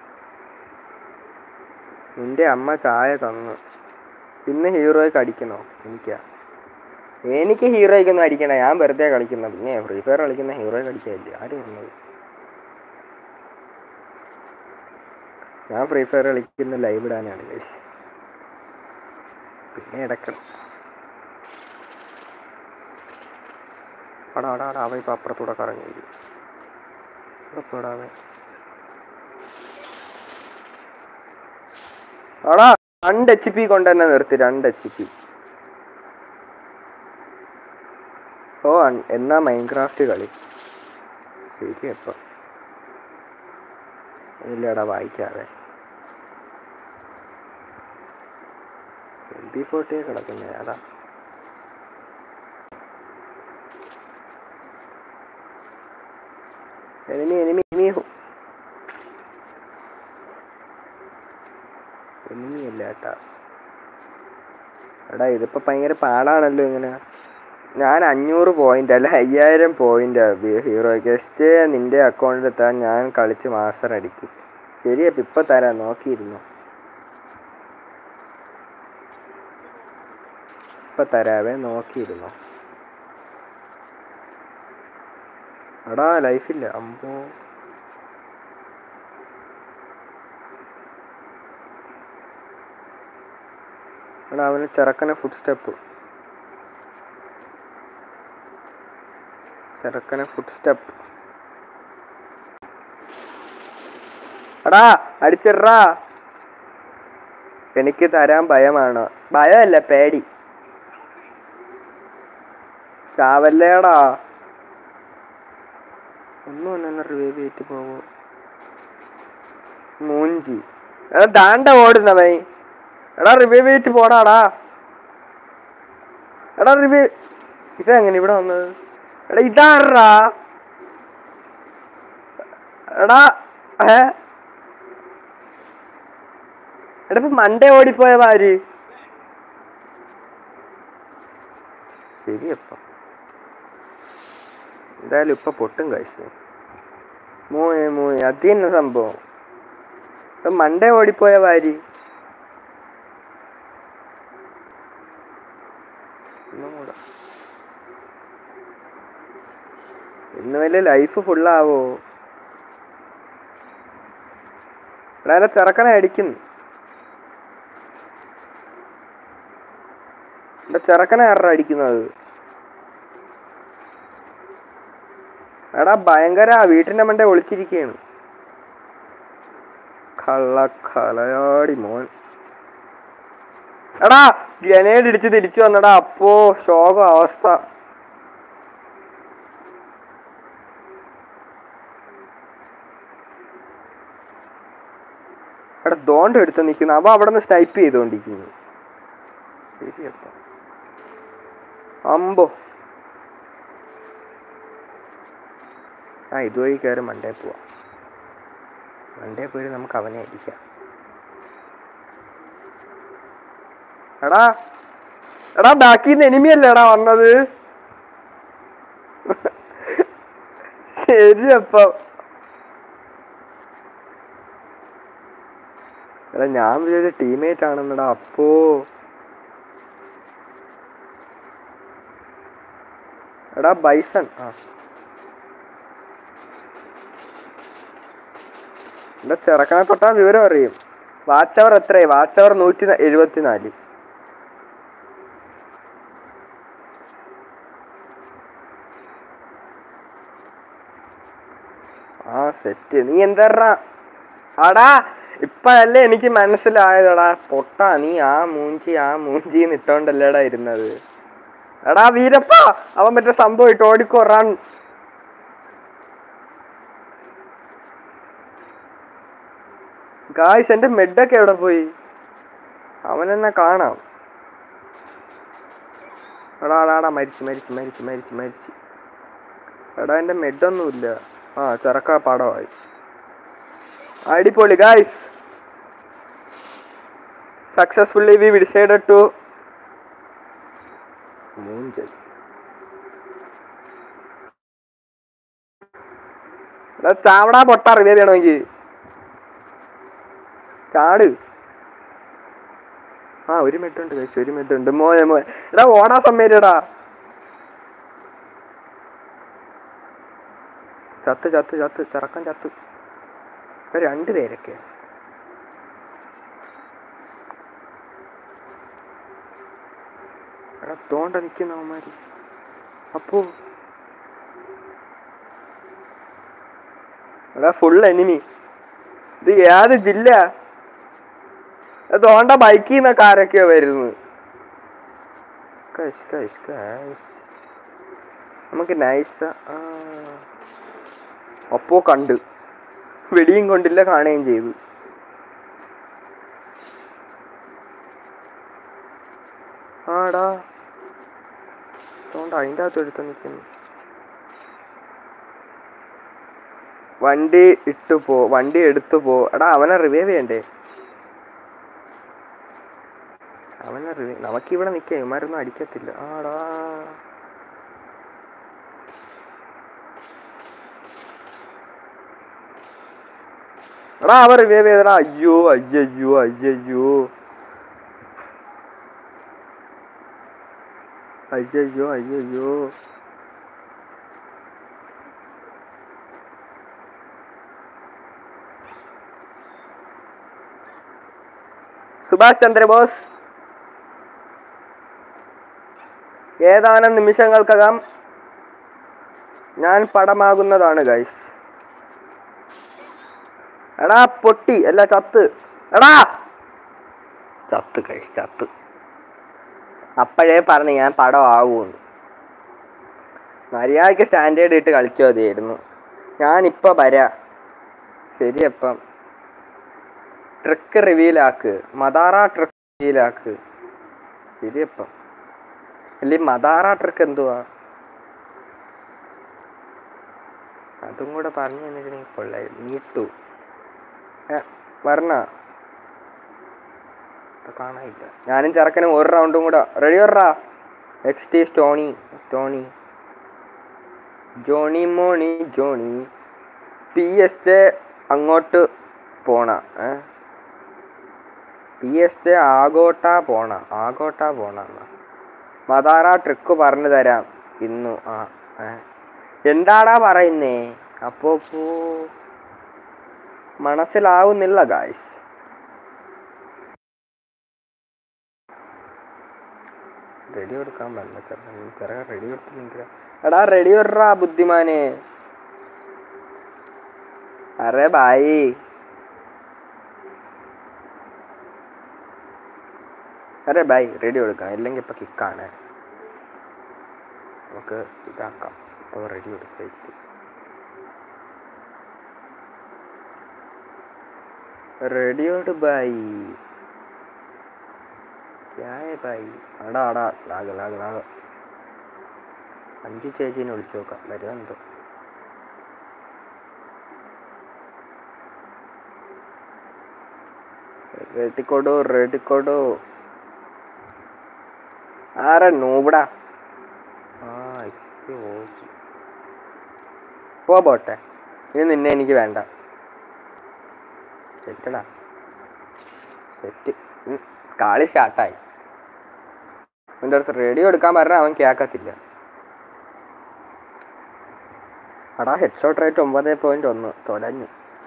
നിന്റെ അമ്മ ചായ തന്നു പിന്നെ ഹീറോയ്ക്ക് അടിക്കണോ എനിക്കാ എനിക്ക് ഹീറോയ്ക്കൊന്നും അടിക്കണ ഞാൻ വെറുതെ കളിക്കുന്ന പിന്നെ ഫ്രീ ഫയർ കളിക്കുന്ന ഹീറോയ്ക്ക് അടിക്കാനില്ല ആരും പറഞ്ഞത് ഞാൻ ഫ്രീ ഫയർ കളിക്കുന്ന ലൈവ് ഇടാനാണ് guys. പിന്നെ ഇടക്കണം അടാ അടാ അടാ അവൻ ഇപ്പം അപ്പുറത്തൂടെ കറങ്ങി വരും. ഇവിടെ പോടാ അവൻ ആടാ രണ്ട് എച്ച് പി കൊണ്ട് തന്നെ നിർത്തി രണ്ട് എച്ച് പി ഓ അൺ- എന്നാ മൈൻക്രാഫ്റ്റ് കളി ശരി അപ്പം ഇല്ലടാ വായിക്കാതെ എം പി ഫോർട്ടിയെ കിടക്കുന്നേ അതാ എനിമി എനിമി എനിമി എനിമി അല്ല ഏട്ടാ എടാ ഇതിപ്പോ ഭയങ്കര പാടാണല്ലോ ഇങ്ങനെ ഞാൻ അഞ്ഞൂറ് പോയിന്റ് അല്ല അയ്യായിരം പോയിന്റ് ഹീറോ ജസ്റ്റ് നിന്റെ അക്കൗണ്ടിൽ എത്താൻ ഞാൻ കളിച്ച് മാസ്റ്റർ അടിക്കും ശരി അപ്പൊ ഇപ്പൊ തരാം നോക്കിയിരുന്നു ഇപ്പൊ തരാവേ നോക്കിയിരുന്നു എടാ ലൈഫില്ല അമ്പോ എടാ അവന് ചെറുക്കനെ ഫുഡ് സ്റ്റെപ്പ് ചെറുക്കനെ ഫുഡ് സ്റ്റെപ്പ് എടാ അടിച്ചിട്രാ എനിക്ക് തരാൻ ഭയമാണ് ഭയമല്ല പേടി ചാവല്ലേടാ ഒന്നും എന്നെ റിവൈവ് ചെയ്തിട്ട് പോവോ മൂഞ്ചി എടാ ദാണ്ട ഓടുന്നവൻ എടാ റിവൈവ് ചെയ്തിട്ട് പോടാടാ എടാ റിവൈവ് ഇതെങ്ങനെ ഇവിടെ വന്നത് എടാ ഇതാറാ എടാ ഏ എടാ ഇപ്പൊ മണ്ടേ ഓടിപ്പോയ ആര് ശരിയപ്പ എന്തായാലും ഇപ്പൊ പൊട്ടും കഴിച്ചു മൂന്ന് മൂന്ന് അത് തന്നെ സംഭവം ഇപ്പൊ മണ്ടേ ഓടിപ്പോയ വാരി ഒന്നും കൂടെ. ഇന്ന് വലിയ ലൈഫ് ഫുള്ളാവോ എടാ എന്നെ ചെറുക്കനെ അടിക്കുന്നു എന്റെ ചെറുക്കനെ ആരുടെ അടിക്കുന്നത് എടാ ഭയങ്കര വീട്ടിന്റെ മണ്ടേ ഒളിച്ചിരിക്കുകയാണ് കള്ള കലയാടി മോൻ എടാ ഗ്രനേഡ് ഇടിച്ച് തിരിച്ചു വന്നടാ അപ്പോ ശോകം അവസ്ഥ എടാ ദോണ്ട എടുത്ത് നിൽക്കുന്നു അവ അവിടെ നിന്ന് സ്നൈപ്പ് ചെയ്തോണ്ടിരിക്കുന്നു ശരിയപ്പ അമ്പോ ആ ഇതുവഴി കയറി മണ്ടേ പോവാം മണ്ടേ പോയി നമുക്ക് അവനെ അടിക്കാം എടാ എടാ ബാക്കിൽ നിന്ന് എനിമിയല്ലേടാ വന്നത് ശരി അപ്പം എടാ ഞാൻ വിചാരിച്ച ടീമേറ്റ് ആണെന്നടാ അപ്പോ എടാ ബൈസൺ ആ എന്റെ ചെറുക്കനെ തൊട്ടാ വിവരം അറിയും വാച്ച് അവർ എത്രയായി വാച്ച് അവർ നൂറ്റി എഴുപത്തിനാല് ആ സെറ്റ് നീ എന്താ അടാ ഇപ്പഴല്ലേ എനിക്ക് മനസ്സിലായതടാ പൊട്ടാ നീ ആ മൂഞ്ചി ആ മൂഞ്ചി ഇട്ടോണ്ടല്ലേടാ ഇരുന്നത് എടാ വീരപ്പ അവൻ മറ്റേ സംഭവം ഇട്ട് ഓടിക്കോ റൺ ഗായ്സ് എന്റെ മെഡൊക്കെ എവിടെ പോയി അവനെന്നെ കാണാം എടാ എടാ എടാ മരിച്ചു മരിച്ചു മരിച്ചു മരിച്ചു മരിച്ചു എടാ എന്റെ മെഡൊന്നുമില്ല ആ ചെറുക്ക പടമായി അടിപൊളി guys successfully we decided to മൂഞ്ചൽ ചാവടാ പൊട്ട റിവൈവ് ചെയ്യണമെങ്കിൽ ചാട് ആ ഒരു മെട്ടുണ്ട് കഴിച്ചു ഒരു മെട്ടുണ്ട് മോനെ മോനെ എടാ ഓടാ സമ്മേരിടാ ചത്ത് ചത്ത് ചത്ത് ചെറുക്കൻ ചത്ത് ഇപ്പൊ രണ്ട് പേരൊക്കെ എടാ തോണ്ട നിക്കുന്നവന്മാര് അപ്പോ എടാ ഫുൾ എനിമി ഇത് ഏത് ജില്ല തോണ്ട ബൈക്കിൽ നിന്നൊക്കെ ആരൊക്കെയോ വരുന്നത് കൈസ് കൈസ് കൈസ് നമുക്ക് നൈസ് അപ്പോ കണ്ട് വെടിയും കൊണ്ടില്ല കാണുകയും ചെയ്തു ആടാ അതുകൊണ്ട് അതിൻ്റെ അകത്ത് എടുത്ത് നിൽക്കുന്നു വണ്ടി ഇട്ടു പോ വണ്ടി എടുത്തു പോ എടാ അവനെ റിവൈവ് ചെയ്യണ്ടേ അവനെ റിവൈവ് നമുക്കിവിടെ നിൽക്കാം ഇവന്മാരൊന്നും അടിക്കത്തില്ല ആടാ എടാ അവൻ റിവൈവ് ചെയ്തടാ അയ്യോ അയ്യോ അയ്യോ അയ്യോ അയ്യോ സുഭാഷ് ചന്ദ്രബോസ് ഏതാനും നിമിഷങ്ങൾക്കകം ഞാൻ പടമാകുന്നതാണ് ഗൈസ് എടാ പൊട്ടി അല്ല ചത്ത് എടാ ചത്ത് ഗൈസ് ചത്ത് അപ്പോഴേ പറഞ്ഞു ഞാൻ പടം ആവുമെന്ന് മര്യാദയ്ക്ക് സ്റ്റാൻഡേർഡ് ഇട്ട് കളിച്ചാൽ മതിയായിരുന്നു ഞാനിപ്പോ വരാ ശരിയപ്പം ട്രിക്ക് റിവീലാക്ക് മദാറ ട്രിക്ക് റിവീലാക്ക് ശരിയപ്പം അല്ലെ മദാറ ട്രിക്ക് എന്തുവാ അതും കൂടെ പറഞ്ഞു തന്നിട്ടുണ്ടെങ്കിൽ കൊള്ളായിരുന്നു നീട്ടു ഏ വരണ കാണാനില്ല ഞാനും ചെറുക്കനും ഒരു റൗണ്ടും കൂടെ റെഡി വരാ X T Tony Tony Johnny money Johnny P S J അങ്ങോട്ട് പോണ ഏ പി എസ് ജെ ആഗോട്ടാ പോണ ആഗോട്ടാ പോണ എന്നാ. മദാറ ട്രിക്ക് പറഞ്ഞു തരാം ഇന്നു ആ ഏ എന്താടാ പറയുന്നേ അപ്പോ പോ മനസ്സിലാവുന്നില്ല ഗായ്സ് റെഡി കൊടുക്കാൻ പറ്റില്ല ചെറുക്കൻ ചെറുക്കൻ റെഡി കൊടുത്തില്ലെങ്കിൽ എടാ റെഡി വരാ ബുദ്ധിമാനെ അറേ ബായി അരെ ബൈ റെഡി കൊടുക്കാം ഇല്ലെങ്കിൽ ഇപ്പൊ കിക്കാണ് നമുക്ക് ഇതാക്കാം ഇപ്പൊ റെഡി കൊടുക്കാം റെഡിയോട് ബൈ क्या है भाई അടാ അടാ ലാഗ് ലാഗ് ലാഗ് അഞ്ചു ചേച്ചീനെ വിളിച്ചു നോക്കാം വരുമോ എന്തോ റെഡിക്കോടോ റെഡിക്കോടോ ആരാ നൂബടാ ആ എക്സ്പി പോ പോട്ടെ ഇത് നിന്നെ എനിക്ക് വേണ്ട സെറ്റടാ സെറ്റ് ഉം, കളി സ്റ്റാർട്ടായി അവൻ്റെ അടുത്ത് റേഡിയോ എടുക്കാൻ പറഞ്ഞാൽ അവൻ കേൾക്കത്തില്ല അടാ ഹെഡ് ഷോട്ട് റേറ്റ് ഒമ്പത് പോയിന്റ് ഒന്ന് തൊലഞ്ഞു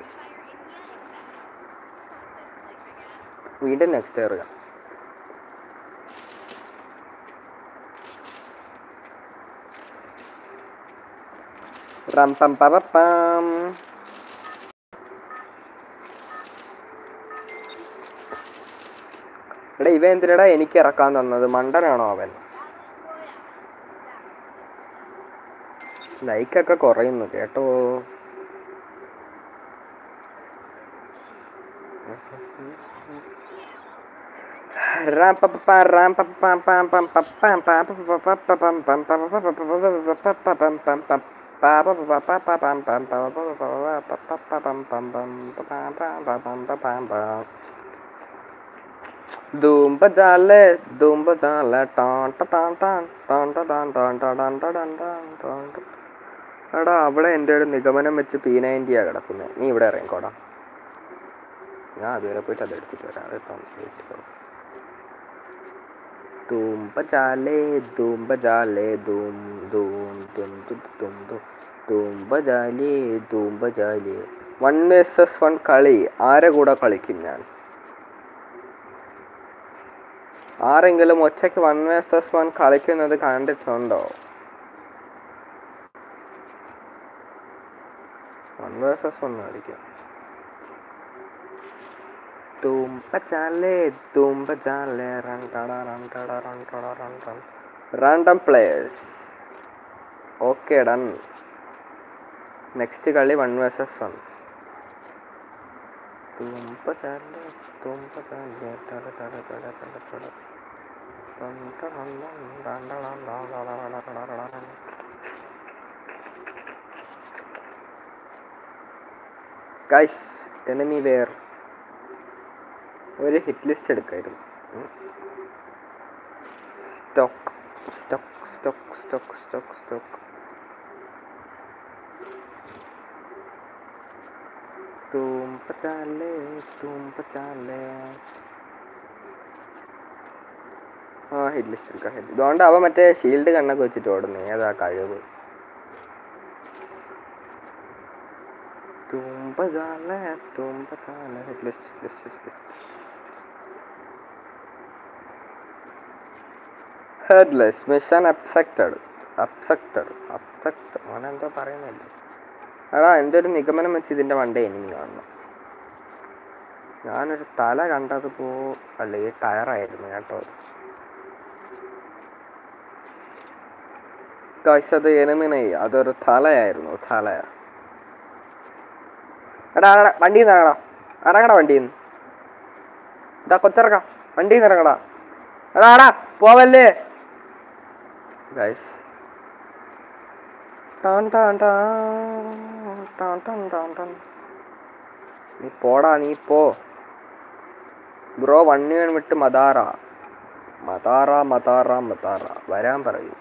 വീണ്ടും നെക്സ്റ്റ് എറിയ റം പം പ പ പം എടാ ഇവ എന്തിനടാ എനിക്ക് ഇറക്കാൻ തന്നത് മണ്ടനാണോ അവൻ ലൈക്കൊക്കെ കുറയുന്നു കേട്ടോ റാം പ പ പ റാം പ പ പം പം പം പ പം പ പ പ പ പ പം പം പ പ പ പ പ പ പ പ പം പം പം പ പ പ പ പ പ പം പം പ പ പ പ പ പ പം പം പം പ പ പ പ പം പ പം പം ധൂം ബജാലെ ധൂം ബജാലെ ടാൻ ട ടാൻ ടാൻ ടാൻ ട ടാൻ ടാൻ ട ടാൻ ട ടാൻ ടാൻ ടാൻ ട. എടാ അവിടെ എൻ്റെ ഒരു നിഗമനം വെച്ച് പി നയൻറ്റിയാ കിടക്കുന്നത് നീ ഇവിടെ ഇറങ്ങിക്കോടാ ഞാൻ അതുവരെ പോയിട്ട് അത് എടുത്തിട്ട് വരാം അതിപ്പം wait ചെയ്തോ. ധൂം ബജാലെ ധൂം ബജാലെ ധൂം ധൂം ധും ധും ധും ധും ധൂം ബജാലെ ധൂം ബജാലെ വൺ വേഴ്സസ് വൺ കളി ആരെ കൂടെ കളിക്കും ഞാൻ ആരെങ്കിലും ഒറ്റയ്ക്ക് വൺ വേഴ്സസ് വൺ കളിക്കുന്നത് കണ്ടിട്ടുണ്ടോ വൺ വേഴ്സസ് വൺ കളിക്കാം തുമ്പച്ചാലേ തുമ്പച്ചാലേ റൺ ടട റൺ ടട റൺ ടട run run random players okay done next കളി വൺ വേഴ്സസ് വൺ തുമ്പച്ചാലേ തുമ്പച്ചാലേ ടട ടട ടട ടട ടട റൺ ട റൺ റൺ റൺ ട run run run run run run run. Guys enemy where ഒരു ഹിറ്റ് ലിസ്റ്റ് എടുക്കായിരുന്നു stock stock stock stock stock stock തൂമ്പച്ചാലേ തൂമ്പച്ചാലേ ആ ഹിറ്റ് ലിസ്റ്റ് എടുക്കാം ഹിറ്റ് ഇതുകൊണ്ട് അവൻ മറ്റേ ഷീൽഡ് കണ്ണൊക്കെ വെച്ചിട്ട് ഓടുന്നു ഏതാ കഴിവ് തുമ്പജാലേ തുമ്പജാലേ hit list list list headless mission അപ്സെക്റ്റഡ് അപ്സെക്റ്റഡ് അപ്സെക്ട് അങ്ങനെ എന്തോ പറയുന്നില്ല എടാ എൻ്റെ ഒരു നിഗമനം വെച്ച് ഇതിൻ്റെ വണ്ടി എനിക്ക് കാണണം ഞാനൊരു തല കണ്ടത് പോ അല്ല ഈ ടയറായിരുന്നു കേട്ടോ കാശ് അത് എനിമിനെ അതൊരു തലയായിരുന്നു തല എടാ എടാ വണ്ടിയിൽ നിന്ന് ഇറങ്ങടാ ഇറങ്ങടാ വണ്ടിയിൽ നിന്ന് ഇതാ കൊച്ചിറക്കാം വണ്ടിയിൽ നിന്ന് ഇറങ്ങടാ എടാ എടാ പോവല്ലേ ഗൈസ് ടാൻ ടാൻ ടാൻ ടാൻ ടാൻ ടാൻ ടാൻ നീ പോടാ നീ പോ ബ്രോ വണ്ണി വേൺ വിട്ട് മദാറ മദാറ മദാറ മദാറ വരാൻ പറയൂ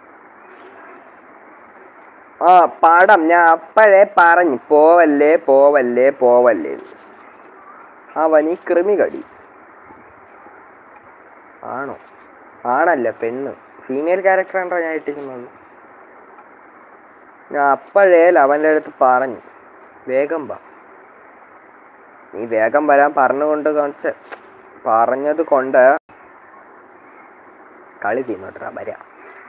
ആ പാടം ഞാൻ അപ്പോഴേ പറഞ്ഞു പോവല്ലേ പോവല്ലേ പോവല്ലേ അവനീ കൃമി കടി ആണോ ആണല്ല പെണ്ണ് ഫീമെയിൽ ക്യാരക്ടറാണോ ഞാൻ ഇട്ടിരിക്കുന്നത് ഞാൻ അപ്പോഴേ അവൻ്റെ അടുത്ത് പറഞ്ഞു വേഗം വാ നീ വേഗം വരാൻ പറഞ്ഞുകൊണ്ട് കാണിച്ച് പറഞ്ഞത് കൊണ്ട് കളി തീർന്നോട്ടാ വരാം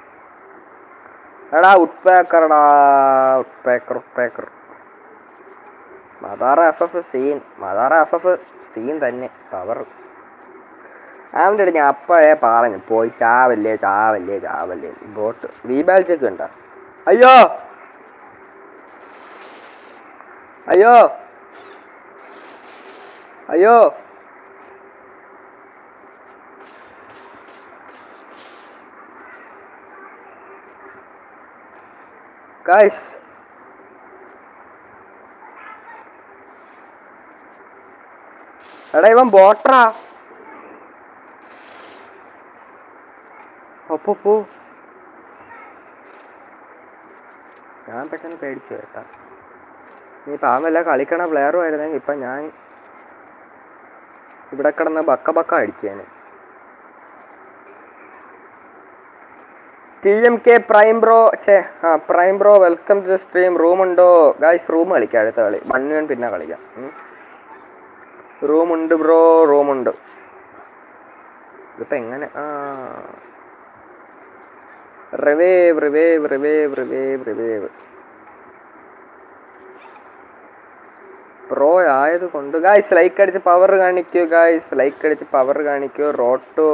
എടാ ഉട്ട്പേക്കറടാ ഉട്ട്പേക്കർ ഉട്ട്പേക്കർ മദാറ എഫ് എഫ് സീൻ മദാറ എഫ് എഫ് സീൻ തന്നെ പവർ അവൻ്റെ അടുത്ത് ഞാൻ അപ്പോഴേ പറഞ്ഞു പോയി ചാവല്ലേ ചാവല്ലേ ചാവല്ലേ ബോട്ട് വീബാൽച്ചൊക്കെ ഉണ്ടോ അയ്യോ അയ്യോ അയ്യോ ഗൈസ് എടാ ഇവൻ ബോട്ടറാ അപ്പോ പോ ഞാൻ പെട്ടെന്ന് പേടിച്ചു കേട്ടാ നീ പാവല്ല കളിക്കണ പ്ലെയറും ആയിരുന്നെങ്കിൽ ഇപ്പം ഞാൻ ഇവിടെ കിടന്ന് ബക്ക ബക്ക അടിച്ചേനെ T M K prime bro ഛേ ആ prime bro welcome to stream റൂമുണ്ടോ ഗായ്സ് റൂം കളിക്കാം അടുത്ത കളി വൺ വൺ പിന്നെ കളിക്കാം റൂമുണ്ട് ബ്രോ റൂമുണ്ട് ഇതിപ്പോ എങ്ങനെ ആ റിവേവ് റിവേവ് റിവേവ് റിവേവ് റിവേവ് പ്രോ ആയത് കൊണ്ട് ഗായ്സ് ലൈക്ക് അടിച്ച് പവർ കാണിക്കൂ ഗായ്സ് ലൈക്ക് അടിച്ച് പവർ കാണിക്കൂ റോട്ടു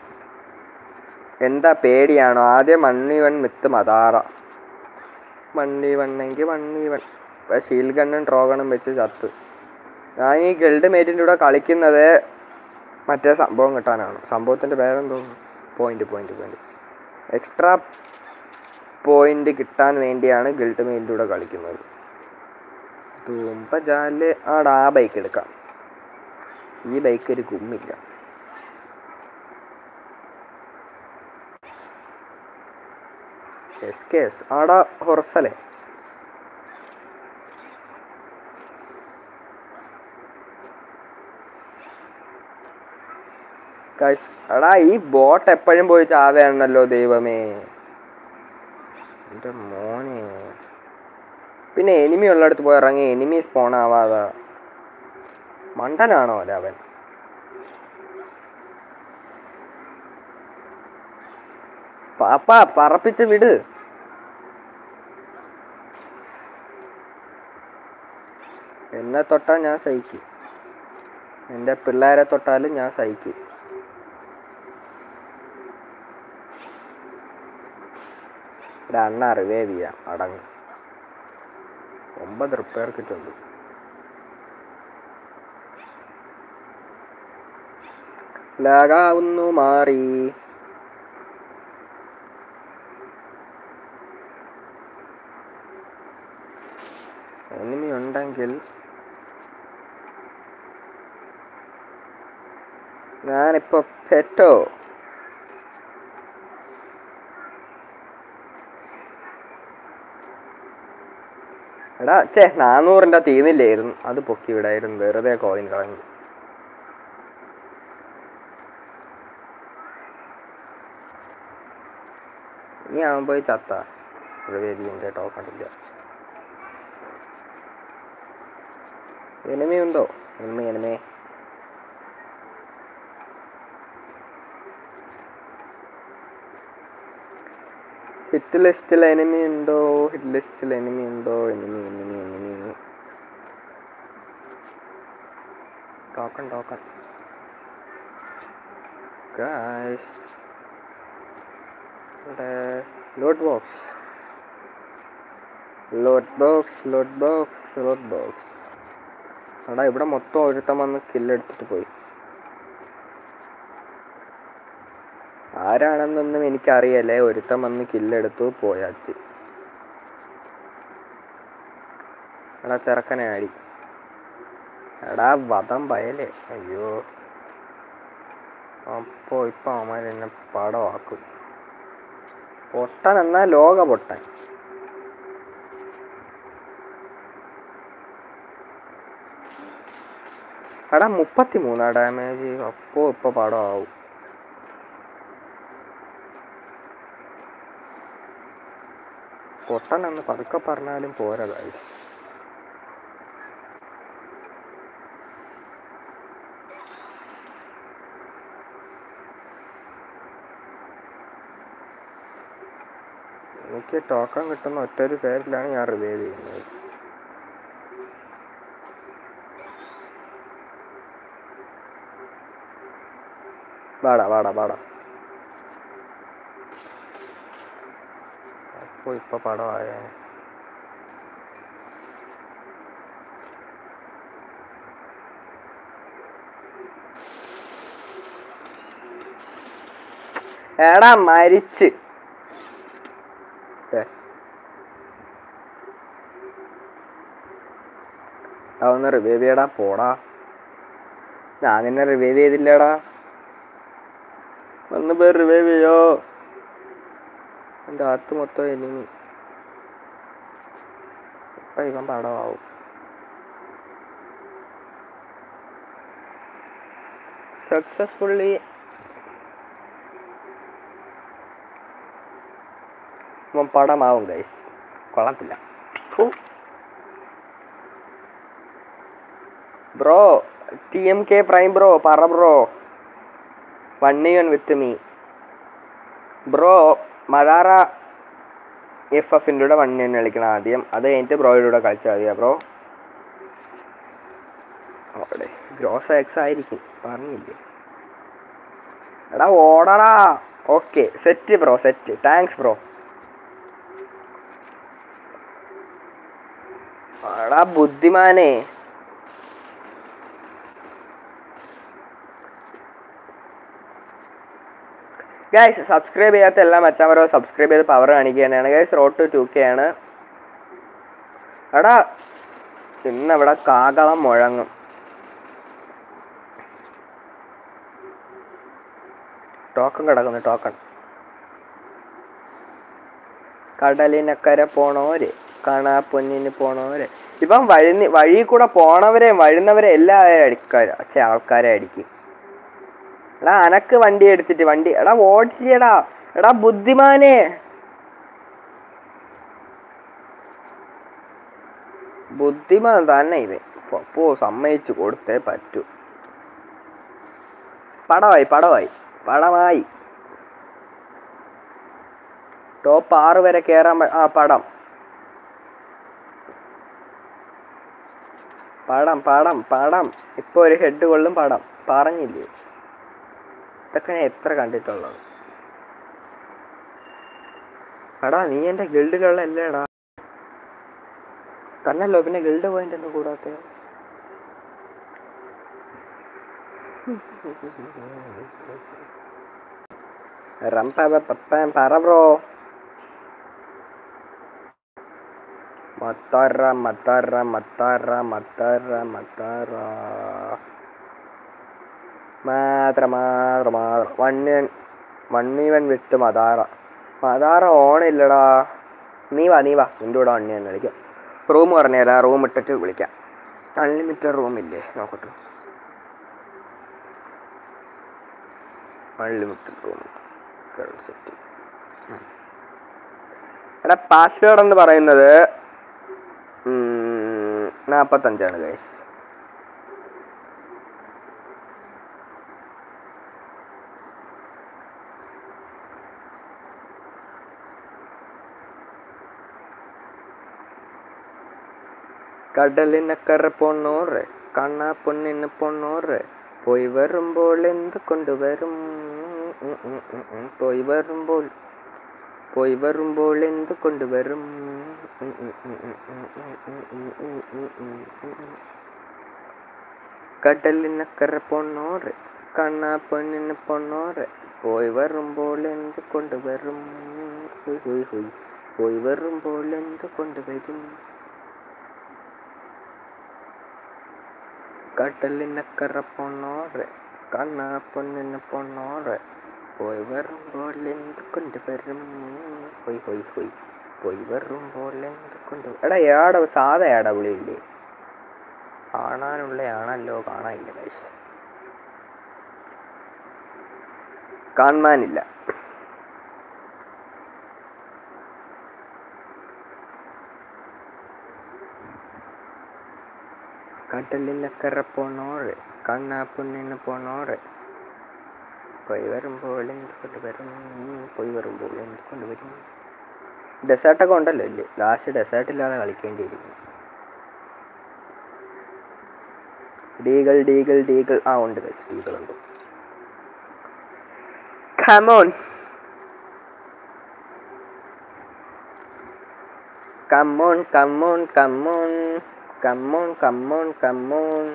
എന്താ പേടിയാണോ ആദ്യം മണ്ണി വൺ മിത്ത് മതാറ മണ്ണി വണ്ണെങ്കിൽ മണ്ണി വൺ ഇപ്പം ഷീൽ ഗണ്ണും ട്രോഗണും വെച്ച് ചത്ത് ഞാൻ ഈ ഗിൽഡ് മേറ്റിൻ്റെ കൂടെ കളിക്കുന്നത് മറ്റേ സംഭവം കിട്ടാനാണ് സംഭവത്തിൻ്റെ പേരെന്തോ point point point extra point കിട്ടാൻ വേണ്ടിയാണ് ഗിൽഡ് മേറ്റിൻ്റെ കൂടെ കളിക്കുന്നത് തുമ്പജാല് ആടാ ആ ബൈക്ക് എടുക്കാം ഈ ബൈക്ക് ഒരു ഗുമ്മില്ല എസ് കെ എസ് ആടാ ഹൊറസലേ ഗൈസ് എടാ ഈ ബോട്ട് എപ്പോഴും പോയി ചാവയാണല്ലോ ദൈവമേ എൻ്റെ മോനെ പിന്നെ എനിമി ഉള്ളിടത്ത് പോയി ഇറങ്ങി എനിമി സ്പോൺ ആവാതെ മണ്ടനാണോ അല്ലേ അവൻ പാപ്പ പറപ്പിച്ച് വിട് എന്നെ തൊട്ടാൽ ഞാൻ സഹിക്കും എൻ്റെ പിള്ളേരെ തൊട്ടാലും ഞാൻ സഹിക്കും ഒരു അണ്ണ റിവൈവ് ചെയ്യാം അടങ്ങ് ഒമ്പത് റിപ്പയർ കിറ്റ് ഉണ്ട് ലാകാവുന്നു മാറി എനിമി ഉണ്ടെങ്കിൽ ഞാനിപ്പോ പെറ്റോ എടാ ചേ നാന്നൂറിൻ്റെ തീർന്നില്ലായിരുന്നു അത് പൊക്കി വിടായിരുന്നു വെറുതെ കോയിൻ കളഞ്ഞു ഇനി അവൻ പോയി ചത്ത വേദിൻ്റെ ടോക്കണില്ല എനിമി ഉണ്ടോ എനിമി എനിമി ഹിറ്റ് ലിസ്റ്റിൽ എനിമി ഉണ്ടോ ഹിറ്റ് ലിസ്റ്റിൽ എനിമി ഉണ്ടോ enemy enemy enemy token token guys ഇവിടെ loot box loot box loot box loot box എടാ ഇവിടെ മൊത്തം ഒരുത്തം വന്ന് കില്ലെടുത്തിട്ട് പോയി ആരാണെന്നൊന്നും എനിക്കറിയല്ലേ ഒരുത്തൻ വന്ന് കില്ലെടുത്തു പോയാച്ച് എടാ ചെറുക്കനെ ആടി എടാ വധം ഭയലേ അയ്യോ അപ്പോ ഇപ്പൊ അവന്മാർ എന്നെ പടമാക്കും പൊട്ടൻ എന്നാ ലോക പൊട്ടൻ എടാ മുപ്പത്തി മൂന്നാ ഡാമേജ് അപ്പോ ഇപ്പൊ പടമാവും പൊട്ടൻ എന്ന് പതുക്കെ പറഞ്ഞാലും പോരാ guys. എനിക്ക് ടോക്കൺ കിട്ടുന്ന ഒറ്റൊരു പേരിലാണ് ഞാൻ റിവൈവ് ചെയ്യുന്നത് വാടാ വാടാ വാടാ അപ്പോ ഇപ്പൊ പടമായ എടാ മരിച്ച് ഛെ. അതൊന്ന് റിവൈവ് ചെയ്യടാ പോടാ ഞാൻ നിന്നെ റിവൈവ് ചെയ്തില്ലടാ ഒന്ന് പേര് റിവൈവ് ചെയ്യോ എൻ്റെ അകത്ത് മൊത്തം എനിമി ഇപ്പൊ ഇവൻ പടമാവും സക്സസ്ഫുള്ളി ഇവൻ പടമാവും ഗൈസ് കൊള്ളത്തില്ല bro T M K prime bro പറ ബ്രോ വൺ യൺ വിത്ത് മീ ബ്രോ മദാറ എഫ് എഫിൻ്റെ കൂടെ വൺ യൺ കളിക്കണം ആദ്യം അത് കഴിഞ്ഞിട്ട് ബ്രോയുടെ കൂടെ കളിച്ചാൽ മതിയാ ബ്രോ അവിടെ ഗ്രോസ് എക്സ് ആയിരിക്കും പറഞ്ഞില്ലേ എടാ ഓടടാ okay set bro set thanks bro എടാ ബുദ്ധിമാനെ ഗൈസ് സബ്സ്ക്രൈബ് ചെയ്യാത്ത എല്ലാ മച്ചാമരോ സബ്സ്ക്രൈബ് ചെയ്ത് പവർ കാണിക്കുകയാണ് guys road to two K ആണ് എടാ ഇന്നവിടെ കാകളം മുഴങ്ങും ടോക്കൺ കിടക്കുന്നു ടോക്കൺ കടലിനക്കരെ പോണോര് കാണാ പൊന്നിന് പോണോര് ഇപ്പം വഴി വഴി കൂടെ പോണവരെ വഴുന്നവരെ എല്ലാവരും അടിക്കാര് ചെ ആൾക്കാരെ അടിക്കും എടാ അനക്ക് വണ്ടി എടുത്തിട്ട് വണ്ടി എടാ ഓടിച്ചടാ എടാ ബുദ്ധിമാനെ ബുദ്ധിമാൻ തന്നെ ഇവൻ അപ്പോ സമ്മതിച്ചു കൊടുത്തേ പറ്റൂ പടമായി പടമായി പടമായി ടോപ്പ് ആറ് വരെ കയറാൻ പ- ആ പടം പടം പടം പടം ഇപ്പൊ ഒരു ഹെഡ് കൊള്ളും പടം പറഞ്ഞില്ലേ ഇതൊക്കെ ഞാൻ എത്ര കണ്ടിട്ടുള്ളത് എടാ നീ എന്റെ ഗിൽഡിലുള്ള അല്ലേടാ തന്നല്ലോ പിന്നെ ഗിൽഡ് പോയിന്റ് ഒന്നും കൂടാത്ത പറ ബ്രോ മത്താറ മത്താറ മത്താറ മത്താറ മത്താറ മാത്ര മാത്ര മാത്ര വണ്ണിയൻ വണ്ണീവൻ വിട്ട് മതാറ മതാറ ഓണില്ലടാ നീ വാ നീ വാ നിൻ്റെ കൂടെ വണ്ണിയൻ കളിക്കാം റൂം പറഞ്ഞുതരാം റൂം ഇട്ടിട്ട് വിളിക്കാം അൺലിമിറ്റഡ് റൂമില്ലേ നോക്കട്ടെ അൺലിമിറ്റഡ് റൂം സെറ്റ് എടാ പാസ്വേഡ് എന്ന് പറയുന്നത് ഉം, നാപ്പത്തഞ്ചാണ് ഗൈസ് കടലിനക്കര പോണോറ് കണ്ണാ പൊന്നിന് പോണോറ് പോയി വരുമ്പോൾ എന്ത് കൊണ്ടുവരും ഉം, ഉം, ഉം, ഉം. പോയി വരുമ്പോൾ പോയി വരുമ്പോൾ എന്ത് കൊണ്ടുവരും ഉം, ഉം, ഉം, ഉം, ഉം, ഉം, ഉം, ഉം, ഉം, ഉം, ഉം, ഉം, ഉം. കടലിനക്കര പോണോറ് കണ്ണാ പൊന്നിന് പോണോറ് പോയി വരുമ്പോൾ എന്ത് കൊണ്ടുവരും ഹുയ് ഹുയ് ഹുയ് പോയി വരുമ്പോൾ എന്ത് കൊണ്ടുവരും കടലിനക്കര പോണോറ് കണ്ണാ പൊന്നിന് പോണോറ് പോയി വരുമ്പോൾ എന്ത് കൊണ്ടുവരും ഹൊയ് ഹൊയ് ഹൊയ് പോയി വരുമ്പോൾ എന്ത് കൊണ്ടു എടാ ഏട സാധാ ഏട വിളിയില്ലേ കാണാനുള്ളയാണല്ലോ കാണാനില്ല ഗൈസ് കാണാനില്ല കടലിനക്കര പോണോറ് കണ്ണാ പൊന്നിന് പോണോറ് പോയി വരുമ്പോൾ എന്ത് കൊണ്ടുവരും പോയി വരുമ്പോൾ എന്ത് കൊണ്ടുവരും ഡെസേർട്ടൊക്കെ ഉണ്ടല്ലോ ഇല്ലേ ലാസ്റ്റ് ഡെസേർട്ട് ഇല്ലാതെ കളിക്കേണ്ടിയിരിക്കും ഡീകൾ ഡീകൾ ഡീകൾ ആ ഉണ്ട് ഗൈസ് ഡീകൾ ഉണ്ട് come on come on come on come on come on come on come on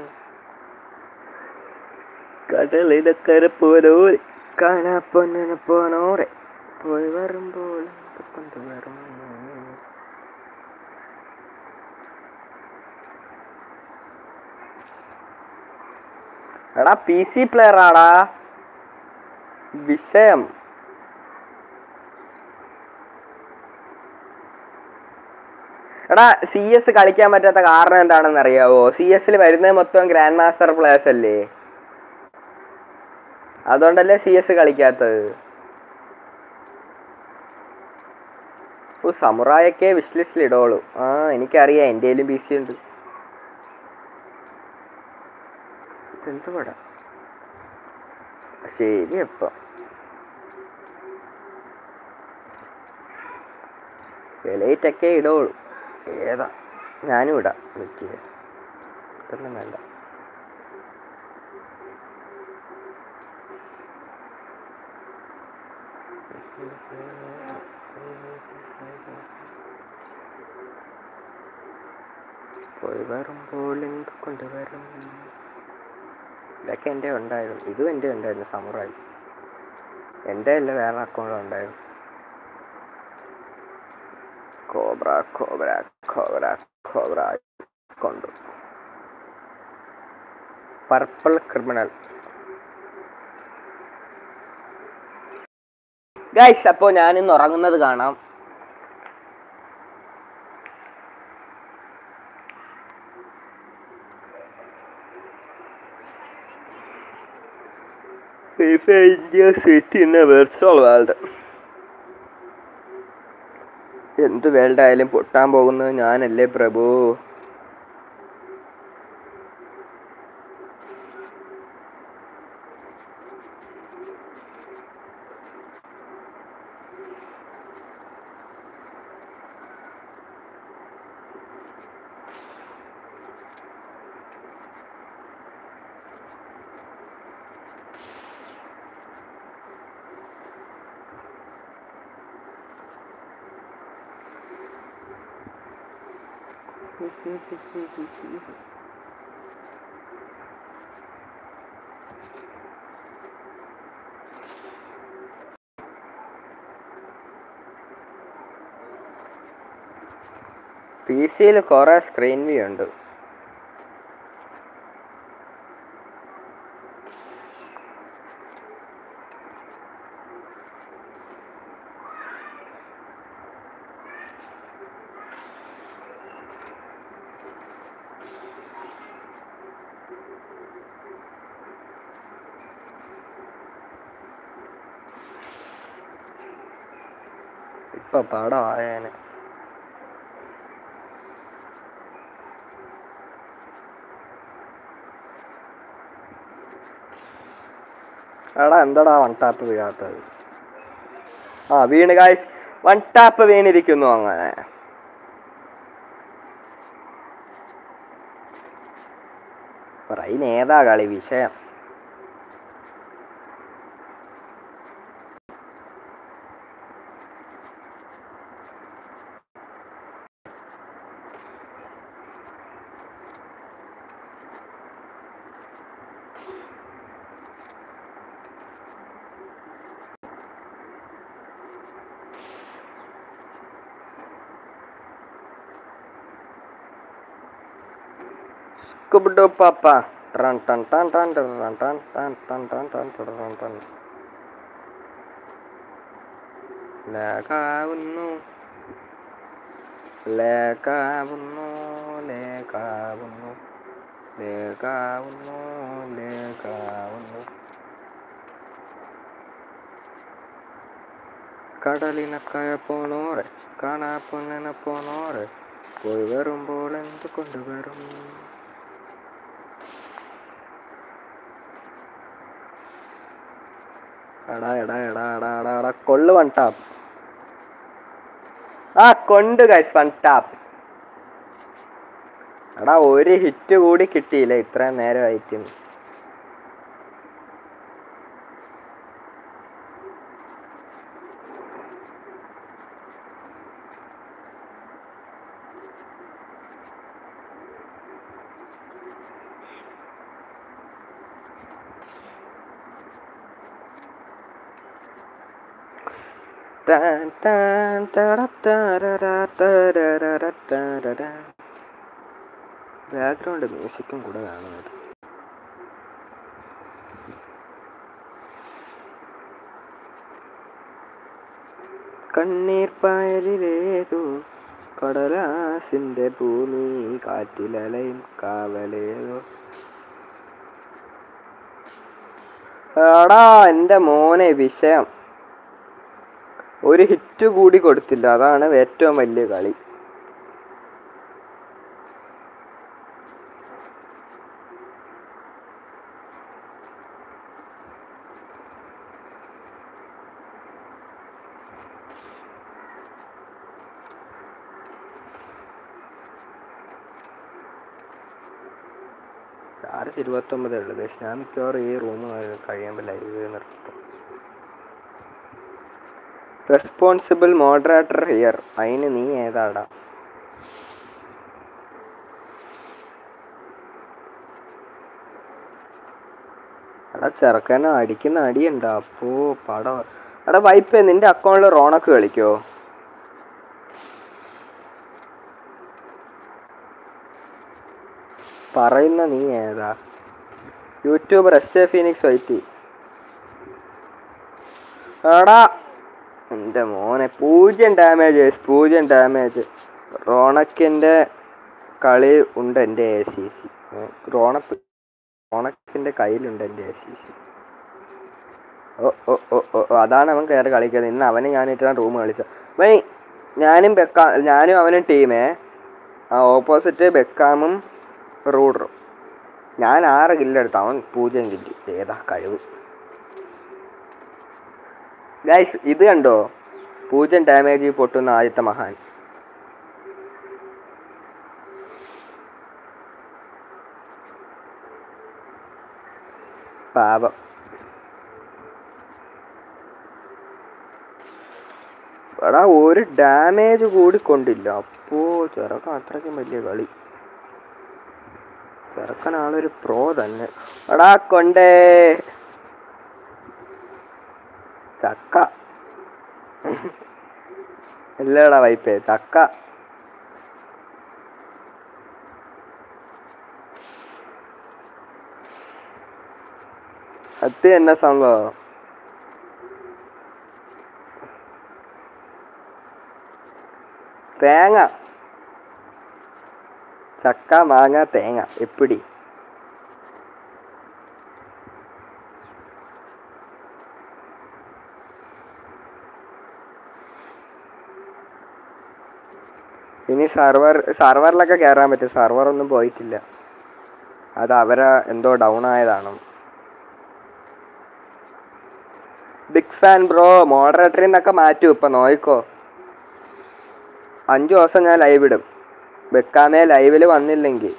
കടലിടക്കര പോരോരെ കാണാ പൊന്നിന് പോനോരെ പോയി വരുമ്പോൾ എന്ത് കൊണ്ടുവരും എടാ പി സി പ്ലെയർ ആടാ വിഷയം എടാ സി എസ് കളിക്കാൻ പറ്റാത്ത കാരണം എന്താണെന്ന് അറിയാവോ സി എസിൽ വരുന്നത് മൊത്തം ഗ്രാൻഡ് മാസ്റ്റർ പ്ലേയേഴ്സ് അല്ലേ അതുകൊണ്ടല്ലേ സി എസ് കളിക്കാത്തത് ഓ സമുറായൊക്കെ വിഷ് ലിസ്റ്റിൽ ഇടോളൂ ആ എനിക്കറിയാം എൻ്റെ പി സി ഉണ്ട് ഇതെന്ത് പടം ശരി അപ്പം വിലയിട്ടൊക്കെ ഇടോളൂ ഏതാ ഞാനും ഇടാം വെച്ച് ഇതൊന്നും വേണ്ട പോയി വരുമ്പോൾ എന്ത് കൊണ്ടുവരും ഇതൊക്കെ എൻ്റെ ഉണ്ടായിരുന്നു ഇതും എൻ്റെ ഉണ്ടായിരുന്നു സമുറായി എൻ്റെ അല്ല വേറെ അക്കൗണ്ട് ഉണ്ടായിരുന്നു കോബ്ര കോബ്ര കോബ്ര കോബ്ര കൊണ്ടു പർപ്പിൾ ക്രിമിനൽ ഗൈസ് അപ്പോൾ ഞാനിന്ന് ഉറങ്ങുന്നത് കാണാം FIFA India City in a virtual world. എന്ത് വേൾഡ് ആയാലും പൊട്ടാൻ പോകുന്നത് ഞാനല്ലേ പ്രഭു പി സിയിൽ കുറേ സ്ക്രീൻ വ്യൂ ഉണ്ട് ഇപ്പൊ പടമായേനെ എടാ എന്താടാ വൺ ടാപ്പ് വീഴാത്തത് ആ വീണ് ഗായ്സ് വൺ ടാപ്പ് വീണിരിക്കുന്നു അങ്ങനെ റൈൻ ഏതാ കളി വിഷയം Scooby-Doo Papa. Tran tan tan tan tan tan tan tan tan tan tan tan tan tan. ലേഖാവുന്നു ലേഖാവുന്നു ലേഖാവുന്നു ലേഖാവുന്നു ലേഖാവുന്നു കടലിനക്കയ പോണോറെ കാണാ പൊന്നിനെ പോണോറെ പോയി വരുമ്പോൾ എന്ത് കൊണ്ടുവരും എടാ എടാ എടാ എടാ എടാ എടാ കൊള്ളു വൺ ടാപ്പ് ആ കൊണ്ട് ഗൈസ് വൺ ടാപ്പ് എടാ ഒരു ഹിറ്റ് കൂടി കിട്ടിയില്ല ഇത്രയും നേരമായിട്ട് Tan, tan, tara, tarara, tarara, tarara. Background മ്യൂസിക്കും കൂടെ കാണുന്നത് കണ്ണീർ പായലിലേതു കടലാസിന്റെ ഭൂമി കാറ്റിലലയും കാവലേതോ എടാ എൻ്റെ മോനെ വിഷയം ഒരു ഹിറ്റ് കൂടി കൊടുത്തില്ല അതാണ് ഏറ്റവും വലിയ കളി ചാർജ് ഇരുപത്തൊമ്പതേ ഉള്ളൂ പക്ഷെ ഞാൻ മിക്കവാറും ഈ റൂം കഴിയുമ്പോൾ ലൈവ് നിർത്തും റെസ്പോൺസിബിൾ മോഡറേറ്റർ ഹിയർ അതിന് നീ ഏതാടാ എടാ ചെറുക്കനെ അടിക്കുന്ന അടിയുണ്ടാ അപ്പോ പടം എടാ വൈപ്പ് നിന്റെ അക്കൗണ്ടിൽ റോണക്ക് കളിക്കോ പറയുന്ന നീ ഏതാ യൂട്യൂബർ എസ് എ ഫീനിക്സ് വൈറ്റി എടാ എൻ്റെ മോനെ പൂജ്യം ഡാമേജ് പൂജ്യം ഡാമേജ് റോണക്കിൻ്റെ കളി ഉണ്ട് എൻ്റെ എ സി സി റോണക്ക് റോണക്കിൻ്റെ കയ്യിലുണ്ട് എൻ്റെ എ സി സി ഓ ഓ ഓ ഓ ഓ, അതാണ് അവൻ കയറി കളിക്കുന്നത് ഇന്ന് അവന് ഞാനിട്ടാണ് റൂം കളിച്ചത് അവൻ ഞാനും ബെക്കാ ഞാനും അവനും ടീമേ ആ ഓപ്പോസിറ്റ് ബെക്കാമും റൂഡറും ഞാൻ ആറ് കില്ലെടുത്തു അവൻ പൂജ്യം കില്ല് ഏതാ കഴിവ് ഗൈസ് ഇത് കണ്ടോ പൂജ്യം ഡാമേജ് പൊട്ടുന്ന ആദ്യത്തെ മഹാൻ പാപം എടാ ഒരു ഡാമേജ് കൂടി കൊണ്ടില്ല അപ്പോ ചെറുക്കൻ അത്രയ്ക്കും വലിയ കളി ചെറുക്കനാളൊരു പ്രോ തന്നെ എടാ കൊണ്ടേ ചക്ക ഇല്ലടാ വൈപ്പേ ചക്ക അത് തന്നെ സംഭവം തേങ്ങ ചക്ക മാങ്ങ തേങ്ങ എപ്പിടി ഇനി സർവർ സർവറിലൊക്കെ കയറാൻ പറ്റും സർവർ ഒന്നും പോയിട്ടില്ല അത് അവരെ എന്തോ ഡൗൺ ആയതാണ് ബിഗ് ഫാൻ ബ്രോ മോഡറേറ്ററിൽ നിന്നൊക്കെ മാറ്റും ഇപ്പൊ നോയിക്കോ അഞ്ചു ദിവസം ഞാൻ ലൈവ് ഇടും വെക്കാമേ ലൈവിൽ വന്നില്ലെങ്കിൽ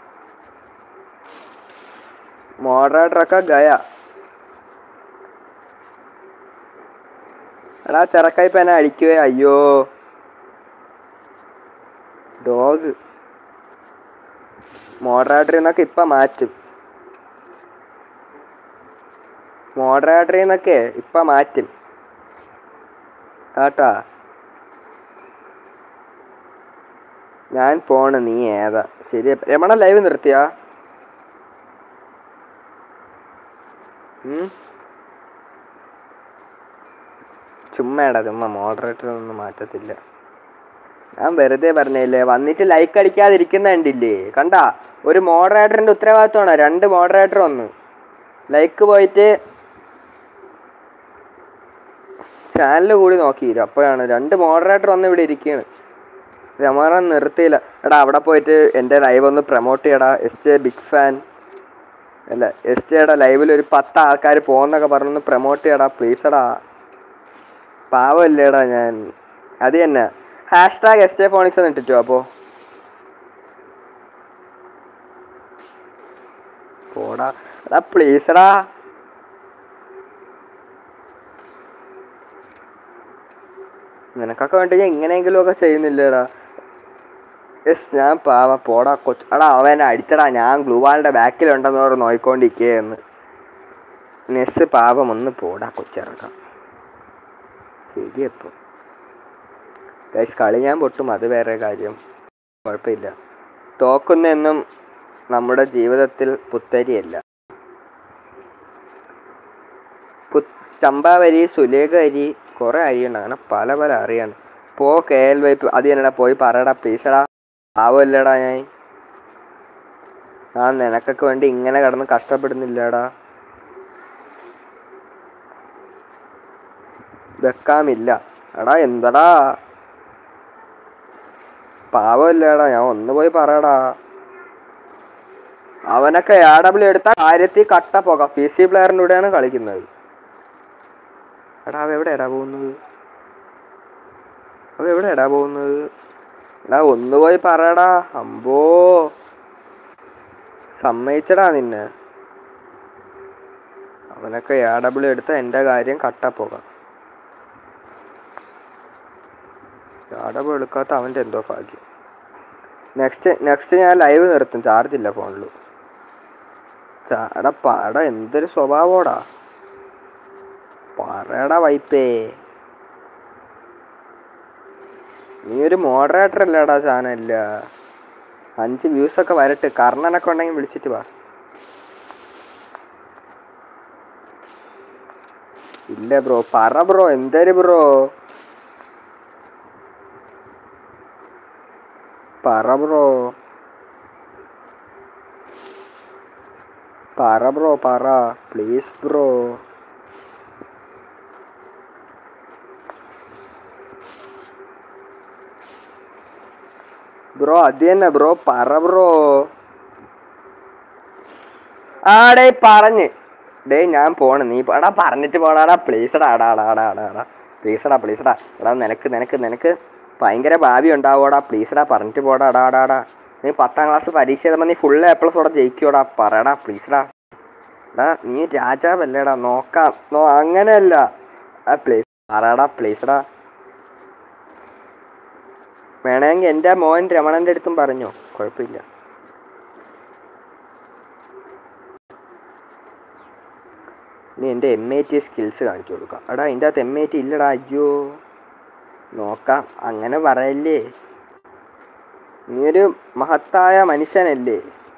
മോഡറേറ്ററൊക്കെ ഗയ എടാ ചെറുക്കായി ഇപ്പൊ എന്നെ അടിക്കുവേ അയ്യോ ഡോഗ് മോഡറേറ്ററിൽ നിന്നൊക്കെ ഇപ്പൊ മാറ്റും മോഡറേറ്ററിൽ നിന്നൊക്കെ ഇപ്പൊ മാറ്റും കേട്ടാ ഞാൻ പോണ് നീ ഏതാ ശരി രമണ ലൈവ് നിർത്തിയാ ഉം? ചുമ്മാടാ ചുമ്മാ മോഡറേറ്റർ ഒന്നും മാറ്റത്തില്ല ഞാൻ വെറുതെ പറഞ്ഞില്ലേ വന്നിട്ട് ലൈക്ക് അടിക്കാതിരിക്കുന്ന കണ്ടില്ലേ കണ്ടാ ഒരു മോഡറേറ്ററിന്റെ ഉത്തരവാദിത്വമാണ് രണ്ട് മോഡറേറ്റർ വന്നു ലൈക്ക് പോയിട്ട് ചാനൽ കൂടി നോക്കിയില്ല അപ്പോഴാണ് രണ്ട് മോഡറേറ്റർ വന്ന് ഇവിടെ ഇരിക്കുകയാണ് രമാറൻ നിർത്തിയില്ല എടാ അവിടെ പോയിട്ട് എൻ്റെ ലൈവ് ഒന്ന് പ്രൊമോട്ട് ചെയ്യടാ എസ് ജെ ബിഗ് ഫാൻ അല്ല എസ് ജെയുടെ ലൈവിൽ ഒരു പത്ത് ആൾക്കാർ പോകുന്നൊക്കെ പറഞ്ഞൊന്ന് പ്രൊമോട്ട് ചെയ്യടാ പ്ലീസ് എടാ പാവല്ലേടാ ഞാൻ അത് തന്നെ hashtag S J Phoenix എന്ന് ഇട്ടിട്ടോ അപ്പോൾ പോടാ എടാ പ്ലീസ് എടാ നിനക്കൊക്കെ വേണ്ടി ഞാൻ ഇങ്ങനെയെങ്കിലും ഒക്കെ ചെയ്യുന്നില്ലേടാ യെസ് ഞാൻ പാവ പോടാ കൊച്ചു എടാ അവനെ അടിച്ചടാ ഞാൻ ഗ്ലൂവാളിൻ്റെ ബാക്കിലുണ്ടെന്ന് പറഞ്ഞ് നോയിക്കൊണ്ടിരിക്കുകയെന്ന് നെസ് പാവം ഒന്ന് പോടാ കൊച്ചിറക്കാം ശരിയപ്പോൾ ഗൈസ് കളി ഞാൻ പൊട്ടും അത് വേറെ കാര്യം കുഴപ്പമില്ല തോക്കുന്നൊന്നും നമ്മുടെ ജീവിതത്തിൽ പുത്തരിയല്ല പു ചമ്പാവരി സുലേഖ അരി കുറേ അരിയുണ്ട് അങ്ങനെ പല പല അറിയാണ് പോ കെ എൽ വൈപ്പ് അത് എന്നടാ പോയി പറയടാ പ്ലീസടാ ആവല്ലടാ ഞാൻ ഞാൻ നിനക്കൊക്കെ വേണ്ടി ഇങ്ങനെ കിടന്ന് കഷ്ടപ്പെടുന്നില്ലടാ വെക്കാമില്ല എടാ എന്തടാ പാവല്ലേടാ ഞാൻ ഒന്ന് പോയി പറയടാ അവനൊക്കെ എ ഡബ്ല്യു എടുത്ത കാര്യത്തിൽ കട്ട പോകാം പി സി പ്ലെയറിൻ്റെ കൂടെയാണ് കളിക്കുന്നത് എടാ അവ എവിടെയാടാ പോകുന്നത് അവ എവിടെയാടാ പോകുന്നത് എടാ ഒന്ന് പോയി പറയടാ അമ്പോ സമ്മതിച്ചടാ നിന്നെ അവനൊക്കെ എ ഡബ്ല്യു എടുത്ത എൻ്റെ കാര്യം കട്ട പോകാം ചാടപ്പ് എടുക്കാത്ത അവൻ്റെ എന്തോ ഭാഗ്യം നെക്സ്റ്റ് നെക്സ്റ്റ് ഞാൻ ലൈവ് നിർത്തും ചാർജ് ഇല്ല ഫോണിൽ ചാട പാട എന്തൊരു സ്വഭാവോടാ പറയടാ വൈപ്പേ നീ ഒരു മോഡറേറ്റർ അല്ലേടാ ചാനലില്ല അഞ്ച് വ്യൂസ് ഒക്കെ വരട്ടെ കർണനൊക്കെ ഉണ്ടെങ്കിൽ വിളിച്ചിട്ട് വാ ഇല്ല ബ്രോ പറ ബ്രോ എന്തേര് ബ്രോ പറ ബ്രോ പറ ബ്രോ പറ പ്ലീസ് ബ്രോ ബ്രോ അത് തന്നെ ബ്രോ പറ ബ്രോ ആടേ പറഞ്ഞ് ഡേ ഞാൻ പോണ് നീ എടാ പറഞ്ഞിട്ട് പോടാടാ പ്ലീസടാ അടാ അടാ അടാ അടാ അടാ പ്ലീസടാ പ്ലീസടാ എടാ നിനക്ക് നിനക്ക് നിനക്ക് ഭയങ്കര ഭാവി ഉണ്ടാവോടാ പ്ലീസടാ പറഞ്ഞിട്ട് പോടാ അടാ അടാ അടാ നീ പത്താം ക്ലാസ് പരീക്ഷ എഴുതുമ്പോൾ നീ ഫുൾ എ പ്ലസ് കൂടെ ജയിക്കോടാ പറയടാ പ്ലീസടാ എടാ നീ രാജാവല്ലേടാ നോക്കാം നോ അങ്ങനെയല്ല ആ പ്ലീസ് പറയടാ പ്ലീസടാ വേണമെങ്കിൽ എൻ്റെ മോൻ രമണൻ്റെ അടുത്തും പറഞ്ഞോ കുഴപ്പമില്ല നീ എൻ്റെ എം ഐ ടി സ്കിൽസ് കാണിച്ചു കൊടുക്കാം എടാ അതിൻ്റെ അകത്ത് എം ഐ ടി ഇല്ലടാ അയ്യോ നോക്കാം അങ്ങനെ പറയല്ലേ നീ ഒരു മഹത്തായ മനുഷ്യനല്ലേ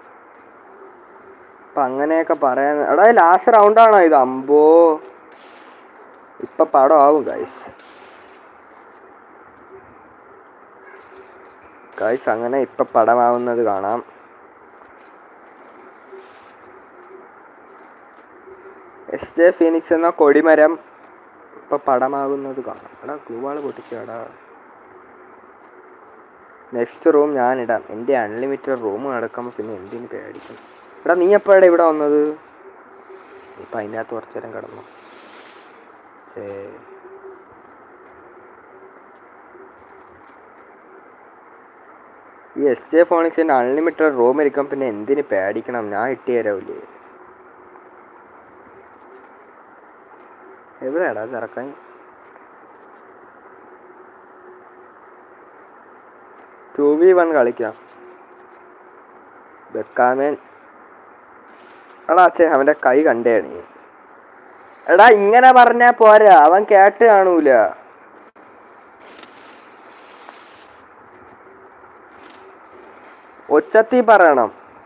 അപ്പം അങ്ങനെയൊക്കെ പറയാൻ എടാ ലാസ്റ്റ് റൗണ്ടാണോ ഇത് അമ്പോ ഇപ്പം പടം ആവും ഗൈസ് ഗൈസ് അങ്ങനെ ഇപ്പം പടമാവുന്നത് കാണാം എസ് ജെ ഫീനിക്സ് എന്ന കൊടിമരം ഇപ്പൊ പടമാകുന്നത് കാണാം എടാ ഗ്ലൂവാള് പൊട്ടിച്ചാടാ നെക്സ്റ്റ് റൂം ഞാനിടാം എൻ്റെ അൺലിമിറ്റഡ് റൂം നടക്കുമ്പോൾ പിന്നെ എന്തിനു പേടിക്കും എടാ നീ എപ്പോഴാണ് ഇവിടെ വന്നത് ഇപ്പം അതിൻ്റെ അകത്ത് കുറച്ച് നേരം കിടന്നു ഏ ഈ എസ് ജെ ഫോണിക്സിൻ്റെ അൺലിമിറ്റഡ് റൂം ഇരിക്കും പിന്നെ എന്തിന് പേടിക്കണം ഞാൻ ഇട്ട് തരാവില്ലേ എവിടെയാടാ തിറക്കാൻ ടു വി വൺ കളിക്കാം വെക്കാമേൻ എടാ അച്ഛേ അവൻ്റെ കൈ കണ്ടേ നീ എടാ ഇങ്ങനെ പറഞ്ഞാ പോരാ അവൻ കേട്ട് കാണൂല ഒച്ചത്തി പറയണം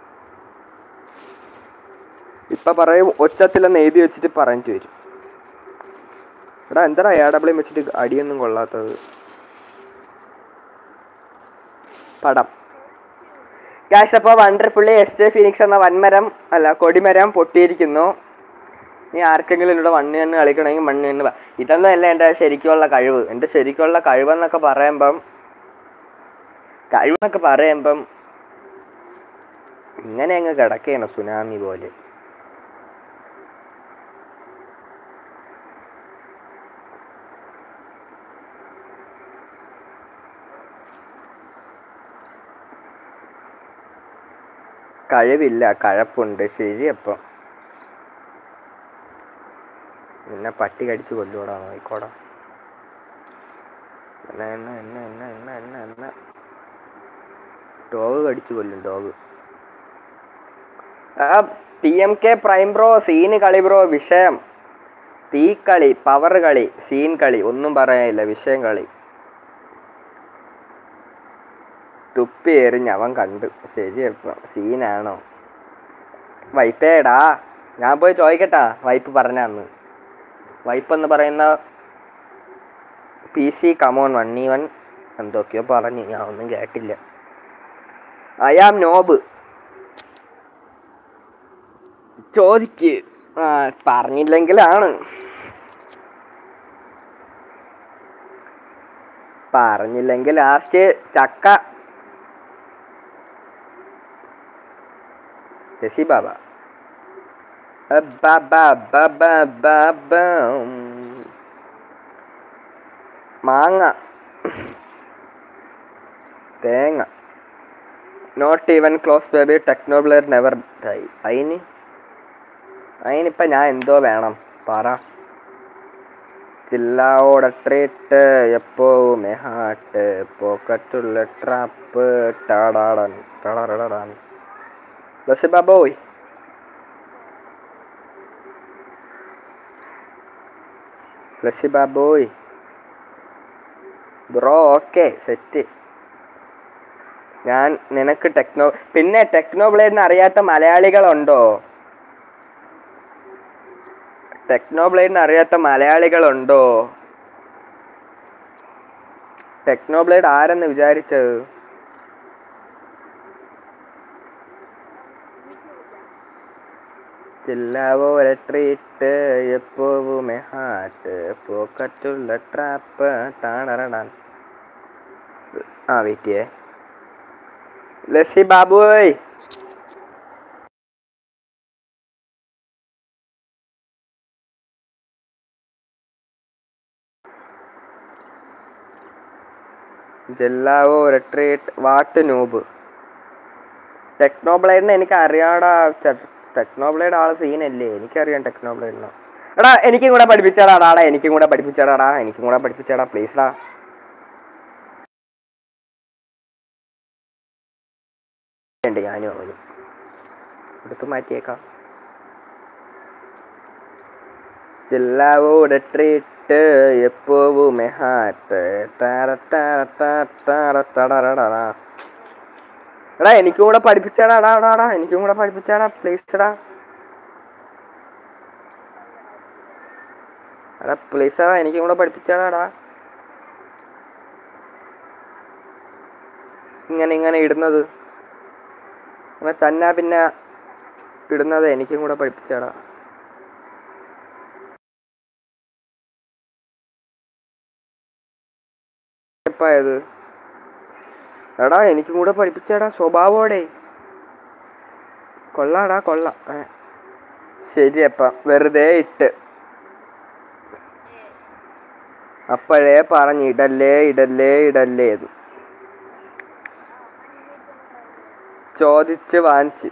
ഇപ്പൊ പറയും ഒച്ചത്തിലെന്ന് എഴുതി വെച്ചിട്ട് പറഞ്ഞിട്ട് വരും എടാ എന്താടാ എ ഡബ്ല്യു വെച്ചിട്ട് അടിയൊന്നും കൊള്ളാത്തത് പടം ഗായ്സ് അപ്പോൾ വണ്ടർഫുള്ളി എസ് ജെ ഫിനിക്സ് എന്ന വൻമരം അല്ല കൊടിമരം പൊട്ടിയിരിക്കുന്നു നീ ആർക്കെങ്കിലും ഇവിടെ മണ്ണ് തന്നെ കളിക്കണമെങ്കിൽ മണ്ണ് തന്നെ വാ. ഇതൊന്നും അല്ല എൻ്റെ ശരിക്കുള്ള കഴിവ് എൻ്റെ ശരിക്കുള്ള കഴിവെന്നൊക്കെ പറയുമ്പം കഴിവെന്നൊക്കെ പറയുമ്പം ഇങ്ങനെ അങ്ങ് കിടക്കുകയാണ് സുനാമി പോലെ കഴിവില്ല കഴപ്പുണ്ട് ശരി അപ്പം നിന്നെ പട്ടി കടിച്ച് കൊല്ലൂടാ നോയിക്കോടാ എന്ന എന്ന എന്ന എന്ന എന്ന എന്ന എന്ന ഡോഗ് കടിച്ചു കൊല്ലും ഡോഗ് ആ T M K prime bro സീന് കളി ബ്രോ വിഷയം തീ കളി പവർ കളി സീൻ കളി ഒന്നും പറയാനില്ല വിഷയം കളി തുപ്പി എറിഞ്ഞ് അവൻ കണ്ടു ശരി ഇപ്പം സീനാണോ വൈപ്പേടാ ഞാൻ പോയി ചോദിക്കട്ടാ വൈപ്പ് പറഞ്ഞ അന്ന് വൈപ്പ് എന്ന് പറയുന്ന പി സി കമോൺ വൺ ഈ വൺ എന്തൊക്കെയോ പറഞ്ഞു ഞാൻ ഒന്നും കേട്ടില്ല ഐ ആം നോബ് ചോദിക്ക് ആ പറഞ്ഞില്ലെങ്കിലാണ് പറഞ്ഞില്ലെങ്കിൽ ലാസ്റ്റ് ചക്ക ശശി ബാബ ബ ബ ബ ബ ബ ബ ഉം. മാങ്ങ തേങ്ങ not even close baby Technoblade never die അതിന് അതിനിപ്പം ഞാൻ എന്തോ വേണം പറ ചില്ലാവോടട്രീട്ട് എപ്പോവും ഹാട്ട് പോക്കറ്റുള്ള ട്രാപ്പ് ടാടാടൻ ടാടാടാൻ ബസ് ബാബോയ് ഫ്ലഷി ബാബോയ് ബ്രോ ഓക്കെ സെറ്റ് ഞാൻ നിനക്ക് ടെക്നോ പിന്നെ ടെക്നോ ബ്ലേഡിനെ അറിയാത്ത മലയാളികളുണ്ടോ ടെക്നോ ബ്ലേഡിനെ അറിയാത്ത മലയാളികളുണ്ടോ ടെക്നോ ബ്ലേഡ് ആരെന്ന് വിചാരിച്ചത് ചില്ലാവോ ട്രീറ്റ് എപ്പോവും ഹാട്ട് പോക്കറ്റുള്ള ട്രാപ്പ് ടാണറടാൻ ആ വെയിറ്റ് ചെയ്യേ ലസ്സി ബാബുയ് ജെല്ലാവോ റിട്രീറ്റ് വാട്ട് നൂബ് ടെക്നോബ്ലേഡിനെ എനിക്ക് അറിയാടാ ടെക്നോബ്ലേഡ് ആള് സീനല്ലേ എനിക്കറിയാം ടെക്നോബ്ലേഡിനെ എടാ എനിക്കും കൂടെ പഠിപ്പിച്ചാടാ എടാ എനിക്കും കൂടെ പഠിപ്പിച്ചാടാ എനിക്കും കൂടെ പഠിപ്പിച്ചാടാ പ്ലീസ്ടാ ഉണ്ട് ഞാനും അവനും എടുത്ത് മാറ്റിയേക്കാം ജില്ലാവോ റിട്രീറ്റ് എപ്പോവും ഹാറ്റ് എടാ എനിക്കും കൂടെ പഠിപ്പിച്ചാടാ എടാ എടാ എടാ എനിക്കും കൂടെ പഠിപ്പിച്ചാടാ പ്ലീസ് എടാ എടാ പ്ലീസ് എടാ എനിക്കും കൂടെ പഠിപ്പിച്ചാടാ എടാ ഇങ്ങനെ ഇങ്ങനെ ഇടുന്നത് എന്നാ ചന്ന പിന്നെ ഇടുന്നത് എനിക്കും കൂടെ പഠിപ്പിച്ചാടാ എപ്പായത് എടാ എനിക്കും കൂടെ പഠിപ്പിച്ചാടാ സ്വഭാവോടെ കൊള്ളാടാ കൊള്ളാം ഏ. ശരി അപ്പ വെറുതെ ഇട്ട് അപ്പോഴേ പറഞ്ഞു ഇടല്ലേ ഇടല്ലേ ഇടല്ലേ ഇത് ചോദിച്ച് വാങ്ങിച്ച്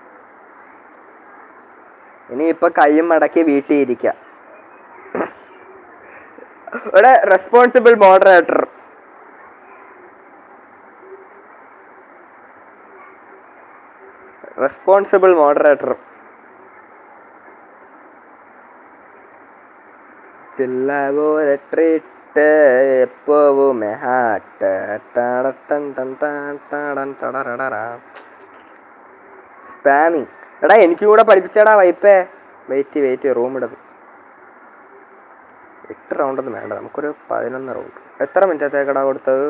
ഇനിയിപ്പൊ കൈയും മടക്കി വീട്ടിൽ ഇരിക്കാം ഇവിടെ റെസ്പോൺസിബിൾ മോഡറേറ്റർ റെസ്പോൺസിബിൾ മോഡറേറ്റർ ചില്ലവോരട്രീറ്റ് എപ്പോവും ഹാട്ട് സ്പാമിങ് എടാ എനിക്കും കൂടെ പഠിപ്പിച്ചടാ വൈപ്പേ വെയിറ്റ് വെയിറ്റ് റൂം ഇടത് എട്ട് റൗണ്ടൊന്നും വേണ്ട നമുക്കൊരു പതിനൊന്ന് റൗണ്ട് എത്ര മിനിറ്റത്തേക്കടാ കൊടുത്തത്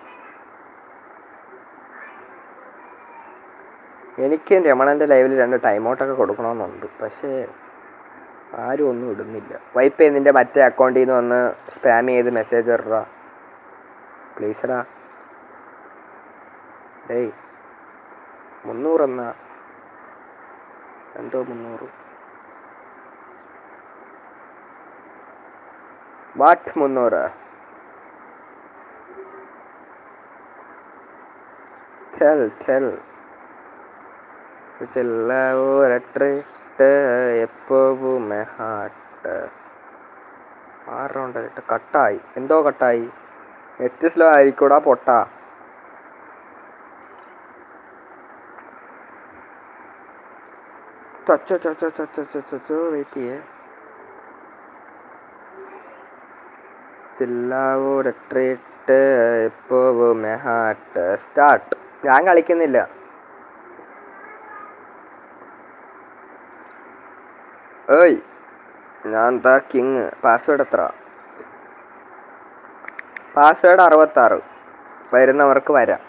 എനിക്ക് രമണൻ്റെ ലൈവിൽ രണ്ട് ടൈം ഔട്ടൊക്കെ കൊടുക്കണമെന്നുണ്ട് പക്ഷേ ആരും ഒന്നും ഇടുന്നില്ല വൈപ്പ് നിന്റെ മറ്റേ അക്കൗണ്ടിൽ നിന്ന് വന്ന് സ്പാം ചെയ്ത് മെസ്സേജ് ഇടറാ പ്ലീസടാ ഡേയ് മുന്നൂറെന്നാ എന്തോ മുന്നൂറ് വാട്ട് മുന്നൂറ് ടെൽ ടെൽ ചില്ലൂരട്രിട്ട് എപ്പോവും ഹാട്ട് ആറ് റൗണ്ടായിട്ട് കട്ടായി എന്തോ കട്ടായി നെറ്റ് സ്ലോ ആയിരിക്കൂടാ പൊട്ടാ ചച്ചോ ചച്ചോ ചച്ചോ ചച്ചോ വെയിറ്റ് ചെയ്യേ ചില്ലാവൂരട്രിട്ട് എപ്പോവും ഹാട്ട് സ്റ്റാർട്ട് ഞാൻ കളിക്കുന്നില്ല ഏയ് ഞാൻ എന്താ കിങ് പാസ്വേഡ് എത്ര പാസ്വേഡ് അറുപത്താറ് വരുന്നവർക്ക് വരാം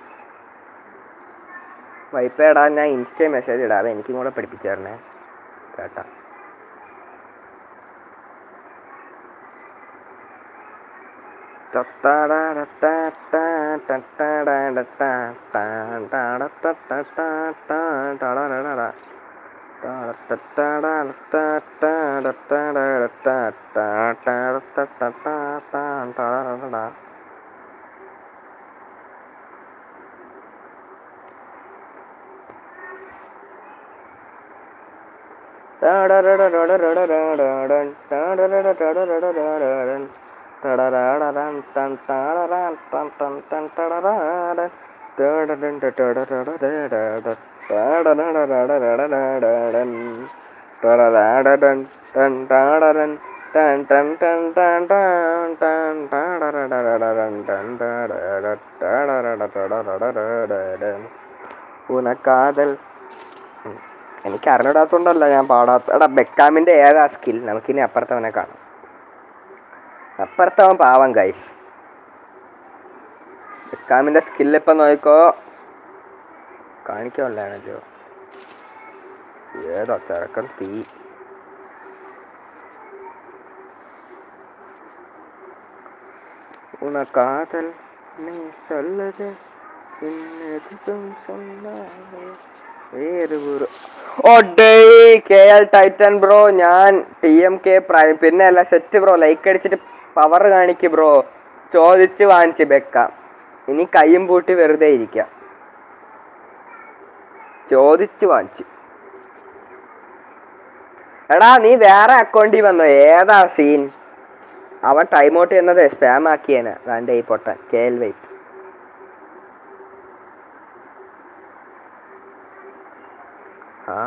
വൈപ്പേടാ ഞാൻ ഇൻസ്റ്റ മെസ്സേജ് ഇടാതെ എനിക്കും കൂടെ പഠിപ്പിച്ചു തരണേ കേട്ടാ ഉനക്കാതൽ എനിക്ക് അറിഞ്ഞിടാത്തോണ്ടല്ല ഞാൻ പാടാത്ത എടാ ബെക്കാമിന്റെ ഏതാ സ്കിൽ നമുക്കിനി അപ്പുറത്തവനെ കാണാം അപ്പുറത്തവൻ പാവം ഗൈസ് ബെക്കാമിന്റെ സ്കിൽ ഇപ്പൊ നോക്കോ കാണിക്കാനുള്ളതാണല്ലോ ഏതോ ചെറുക്കൻ തീ ഉണക്കാതൽ നീ സല്ലത് എന്നധികം சொன்னாலே വേറെ ഒരു ഒഡേ കെ എൽ ടൈറ്റൻ ബ്രോ ഞാൻ ടി എം കെ പ്രൈം പിന്നെ അല്ല സെറ്റ് ബ്രോ ലൈക്ക് അടിച്ചിട്ട് പവർ കാണിക്ക് ബ്രോ ചോദിച്ച് വാങ്ങിച്ച് വെക്കാം ഇനി കയ്യും പൂട്ടി വെറുതെ ഇരിക്കാം ചോദിച്ച് വാങ്ങിച്ച് എടാ നീ വേറെ അക്കൗണ്ടിൽ വന്നോ ഏതാ സീൻ അവൻ ടൈം ഔട്ട് ചെയ്യുന്നത് സ്പാം ആക്കിയേനെ വേണ്ട ഈ പൊട്ടൻ കെ എൽ വെയിറ്റ് ആ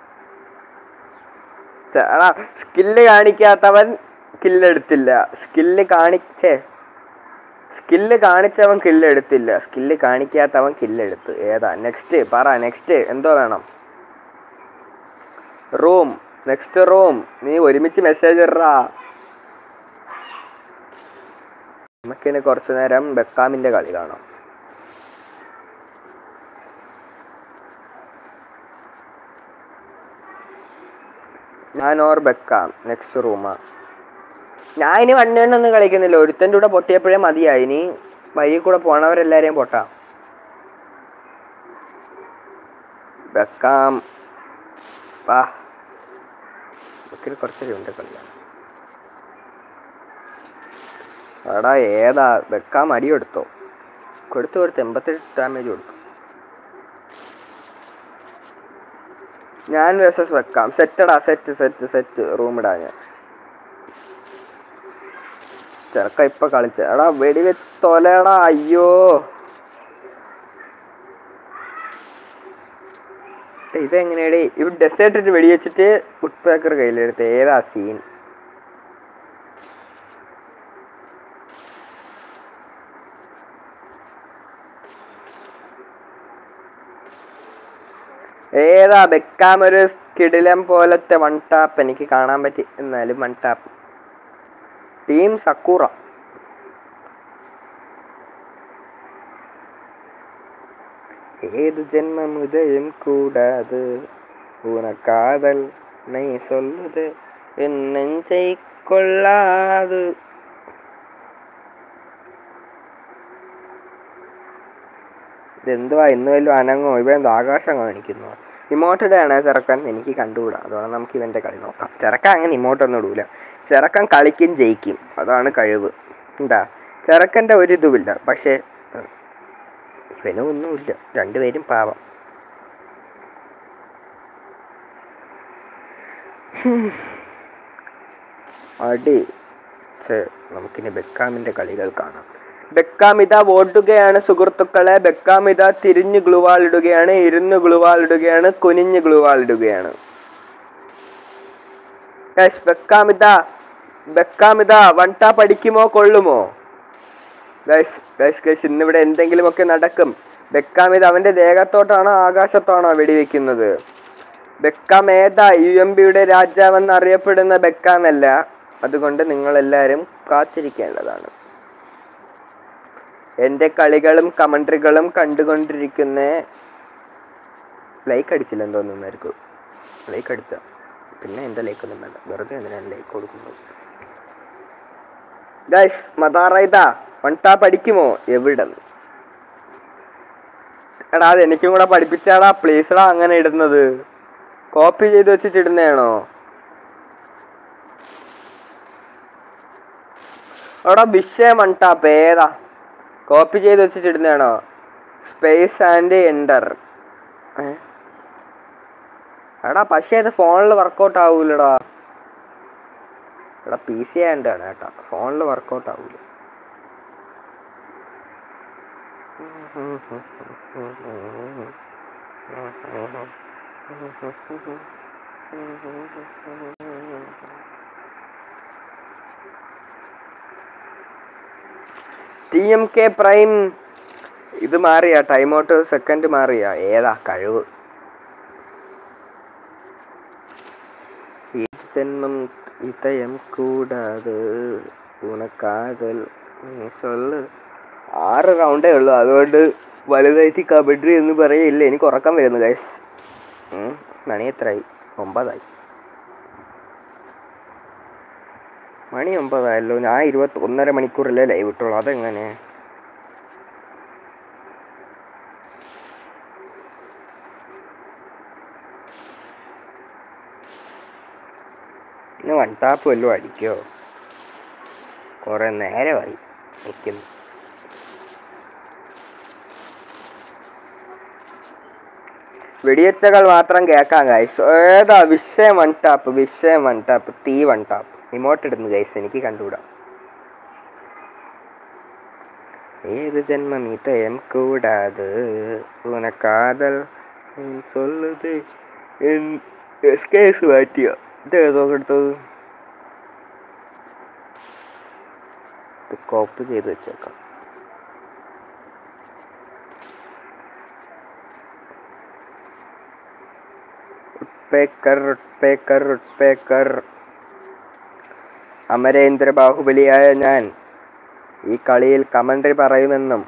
ചെ- എടാ സ്കില്ല് കാണിക്കാത്തവൻ കില്ലെടുത്തില്ല സ്കില്ല് കാണിച്ചേ സ്കില്ല് കാണിച്ചവൻ കില്ലെടുത്തില്ല സ്കില്ല് കാണിക്കാത്തവൻ കില്ലെടുത്ത് ഏതാ നെക്സ്റ്റ് പറ നെക്സ്റ്റ് എന്തോ വേണം റൂം നെക്സ്റ്റ് റൂം നീ ഒരുമിച്ച് മെസ്സേജ് ഇടാ നമുക്കിനി കുറച്ചു നേരം ബെക്കാമിന്റെ കളി കാണാം ഞാൻ ഓർ ബെക്കാം നെക്സ്റ്റ് റൂമാ ഞാൻ ഇനി വണ്ണൊന്നും കളിക്കുന്നില്ല ഒരുത്തൻ്റെ കൂടെ പൊട്ടിയപ്പോഴേ മതിയായി ഇനി വഴി കൂടെ പോണവരെല്ലാരെയും പൊട്ടാം ബെക്കാം വാ ബക്കിൽ കുറച്ചൊരു ഉണ്ട് കളിയാണ് എടാ ഏതാ വെക്കാൻ അടി കൊടുത്തോ കൊടുത്തു കൊടുത്ത് എൺപത്തെട്ട് ഡാമേജ് കൊടുത്തു ഞാൻ വേഴ്സസ് വെക്കാം സെറ്റടാ സെറ്റ് സെറ്റ് സെറ്റ് റൂം ഇടാ ഞാൻ ചെറുക്ക ഇപ്പൊ കളിച്ച എടാ വെടിവെച്ച് തൊലടാ അയ്യോ ഇതെങ്ങനെയാടി ഇവ ഡെസേർട്ട് ഇട്ട് വെടിവെച്ചിട്ട് ഫുഡ് പേക്കർ കയ്യിലെടുത്ത് ഏതാ സീൻ ഏതാ ബെക്കാം ഒരു കിടിലം പോലത്തെ വൺ ടാപ്പ് എനിക്ക് കാണാൻ പറ്റി എന്നാലും വൺ ടാപ്പ് ടീം സക്കൂറ ഏത് ജന്മം ഉദയം കൂടാது ഉനക്കാതൽ നീ சொல்லுது എൻ നെഞ്ചை കൊള്ളാതു ഇതെന്തുവാ ഇന്ന് വല്ലതും അനങ്ങോ ഇവ എന്തോ ആകാശം കാണിക്കുന്നു ഇമോട്ടഡ് ആണ് ചെറുക്കൻ എനിക്ക് കണ്ടുകൂടാ അതുകൊണ്ട് നമുക്ക് ഇവന്റെ കളി നോക്കാം ചെറുക്കൻ അങ്ങനെ ഇമോട്ടൊന്നും ഇടൂല ചെറുക്കൻ കളിക്കും ജയിക്കും അതാണ് കഴിവ് എന്താ ചെറുക്കൻ്റെ ഒരു ഇതുമില്ല പക്ഷേ ഉം, ഇവനും ഒന്നുമില്ല രണ്ടുപേരും പാവം ഹും. അടി ഛെ, നമുക്കിനി ബെക്കാമിന്റെ കളികൾ കാണാം ബെക്കാം ഇതാ ഓടുകയാണ് സുഹൃത്തുക്കളെ ബെക്കാം ഇതാ തിരിഞ്ഞ് ഗ്ലുവാൾ ഇടുകയാണ് ഇരുന്ന് ഗ്ലുവാൾ ഇടുകയാണ് കുനിഞ്ഞ് ഗ്ലുവാൾ ഇടുകയാണ് Guys, ബെക്കാം ഇതാ ബെക്കാം ഇതാ വൺടാ പഠിക്കുമോ കൊള്ളുമോ ഗൈസ് ഗൈസ് ഗൈസ് ഇന്നിവിടെ എന്തെങ്കിലുമൊക്കെ നടക്കും ബെക്കാം ഇത് അവന്റെ ദേഹത്തോട്ടാണോ ആകാശത്തോണോ വെടിവെക്കുന്നത് ബെക്കാം ഏതാ യു എം ബിയുടെ രാജാവെന്ന് അറിയപ്പെടുന്ന ബെക്കാം അല്ല അതുകൊണ്ട് നിങ്ങൾ എല്ലാവരും കാത്തിരിക്കേണ്ടതാണ് എൻ്റെ കളികളും കമൻട്രികളും കണ്ടുകൊണ്ടിരിക്കുന്ന ലൈക്ക് അടിച്ചില്ലെന്ന് തോന്നുന്നായിരിക്കും ലൈക്ക് അടിച്ച പിന്നെ എൻ്റെ ലൈക്ക് ഒന്നും വേണ്ട വെറുതെ എന്തിനാണ് ലൈക്ക് കൊടുക്കുന്നത് ഗൈസ് മതാറ ഇതാ വൺടാ പഠിക്കുമോ എവിടെ എടാ അത് എനിക്കും കൂടെ പഠിപ്പിച്ചാടാ പ്ലീസടാ അങ്ങനെ ഇടുന്നത് കോപ്പി ചെയ്ത് വെച്ചിട്ട് ഇടുന്നതാണോ എടാ വിഷയം വൺടാപ്പ് ഏതാ കോപ്പി ചെയ്ത് വെച്ചിട്ട് ഇടുന്നതാണോ സ്പേസ് ആൻഡ് എൻഡർ എടാ പക്ഷേ ഇത് ഫോണിൽ വർക്കൗട്ട് ആവൂലടാ എടാ പി സി ആയതാണ് കേട്ടോ ഫോണിൽ വർക്കൗട്ട് ആവൂല ടി എം കെ പ്രൈം ഇത് മാറിയാ ടൈം ഔട്ട് സെക്കൻഡ് മാറിയാ ഏതാ കഴിവ് ഈ ജന്മം இதயம் കൂടാതെ ഉണക്കാതൽ നീ സൊല്ല് ആറ് റൗണ്ടേ ഉള്ളൂ അതുകൊണ്ട് വലുതായിട്ട് കബഡി എന്ന് പറയില്ല എനിക്ക് ഉറക്കം വരുന്നു ഗൈസ് മണി എത്രയായി ഒമ്പതായി മണി ഒമ്പതായല്ലോ ഞാൻ ഇരുപത്തി ഒന്നര മണിക്കൂറല്ലേ ലൈവ് ഇട്ടുള്ളൂ അതെങ്ങനെ വൺ ടാപ്പ് വല്ലതും അടിക്കോ കുറെ നേരമായി നിൽക്കുന്നു വെടിയച്ചകൾ മാത്രം കേൾക്കാം ഗൈസ് ഏതാ വിഷയം വൺ ടാപ്പ് വിഷയം വൺ ടാപ്പ് തീ വൺ ടാപ്പ് ഇമോട്ട് ഇടുന്നു ഗൈസ് എനിക്ക് കണ്ടുകൂടാ ഏത് ജന്മം ഇതയം കൂടാത് ഉനക്കാതൽ സൊല്ലുത് കേസ് മാറ്റിയ ഇത് ഏതൊക്കെ എടുത്തത് ഇത് കോപ്പ് ചെയ്ത് വെച്ചേക്കാം ഉട്പേക്കർ ഉട്പേക്കർ ഉട്പേക്കർ അമരേന്ദ്ര ബാഹുബലിയായ ഞാൻ ഈ കളിയിൽ കമൻട്രി പറയുമെന്നും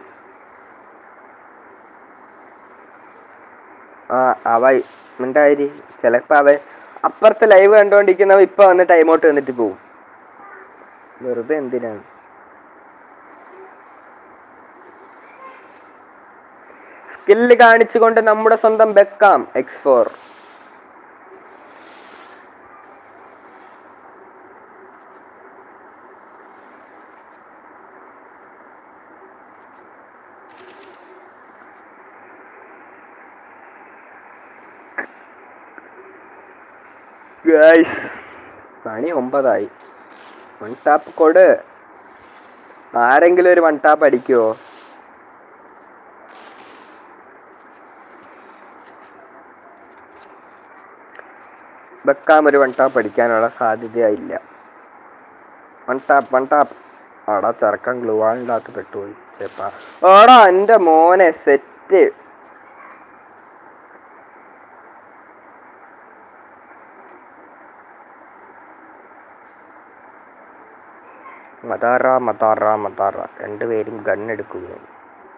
ആ അവ മിണ്ടായി ചിലപ്പോ അവൻ അപ്പുറത്തെ ലൈവ് കണ്ടുകൊണ്ടിരിക്കുന്നവ ഇപ്പൊ വന്ന് ടൈമൗട്ട് വന്നിട്ട് പോവും വെറുതെ എന്തിനാണ് സ്കില്ല് കാണിച്ചുകൊണ്ട് നമ്മുടെ സ്വന്തം ബെക്കാം എക്സ് ഫോർ ഗൈസ് മണി ഒമ്പതായി വൺ ടാപ്പ് കൊട് ആരെങ്കിലും ഒരു വൺ ടാപ്പ് അടിക്കുവോ വെക്കാം ഒരു വൺ ടാപ്പ് അടിക്കാനുള്ള സാധ്യതയില്ല വൺ ടാപ്പ് വൺ ടാപ്പ് ആടാ ചെറുക്കൻ ഗ്ലൂവാളിൻ്റെ പെട്ടുപോയി ചേപ്പാ ആടാ എൻ്റെ മോനെ സെറ്റ് മതാറ മതാറ മതാറ രണ്ടുപേരും ഗണ്ണെടുക്കുകയാണ്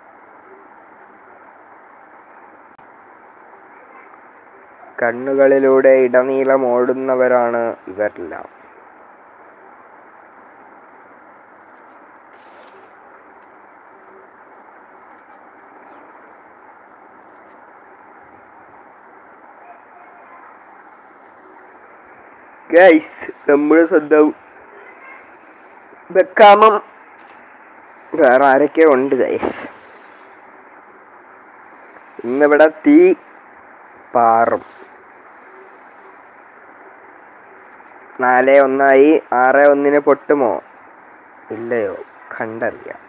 കണ്ണുകളിലൂടെ ഇടനീളം ഓടുന്നവരാണ് ഇവരെല്ലാം ഗൈസ് നമ്മുടെ സ്വന്തം ബെക്കാമം വേറെ ആരൊക്കെ ഉണ്ട് ഗൈസ് ഇന്നിവിടെ തീ പാറും നാല് ഒന്നായി ആറ് ഒന്നിന് പൊട്ടുമോ ഇല്ലയോ കണ്ടറിയാം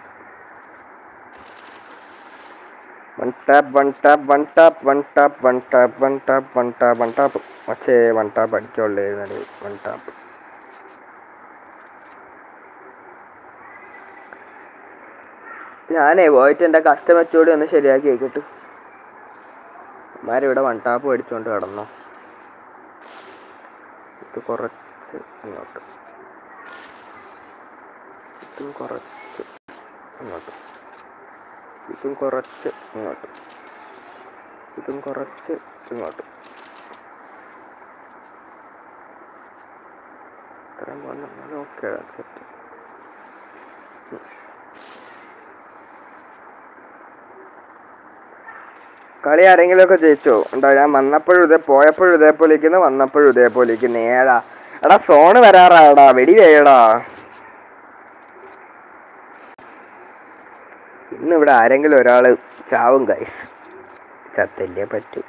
one tap one tap one tap one tap one tap one tap one tap one tap പക്ഷേ വൺ ടാപ്പ് അടിച്ചോളായിരുന്നത് വൺ ടാപ്പ് ഞാനേ പോയിട്ട് എൻ്റെ കസ്റ്റമർ ചൂടി ഒന്ന് ശരിയാക്കി വെക്കട്ടു അമ്മാരിവിടെ വൺ ടാപ്പ് മേടിച്ചുകൊണ്ട് കിടന്നോ ഇത് കുറച്ച് ഇങ്ങോട്ട് ഇതും കുറച്ച് ഇങ്ങോട്ട് ഇതും കുറച്ച് ഇങ്ങോട്ട് ഇതും കുറച്ച് ഇങ്ങോട്ട് ഇത്രയും പോലെ ഓക്കെ സെറ്റ് കളി ആരെങ്കിലും ഒക്കെ ജയിച്ചോ ഉണ്ടോ ഞാൻ വന്നപ്പോഴും ഇതേ പോയപ്പോഴും ഇതേപോലെ ഇരിക്കുന്നു വന്നപ്പോഴും ഇതേപോലെ ഇരിക്കുന്നു ഏടാ എടാ സോണ് വരാറാടാ വെടി വേടാ ഇന്ന് ഇവിടെ ആരെങ്കിലും ഒരാള് ചാവും ഗൈസ് ചത്തല്ലേ പറ്റൂ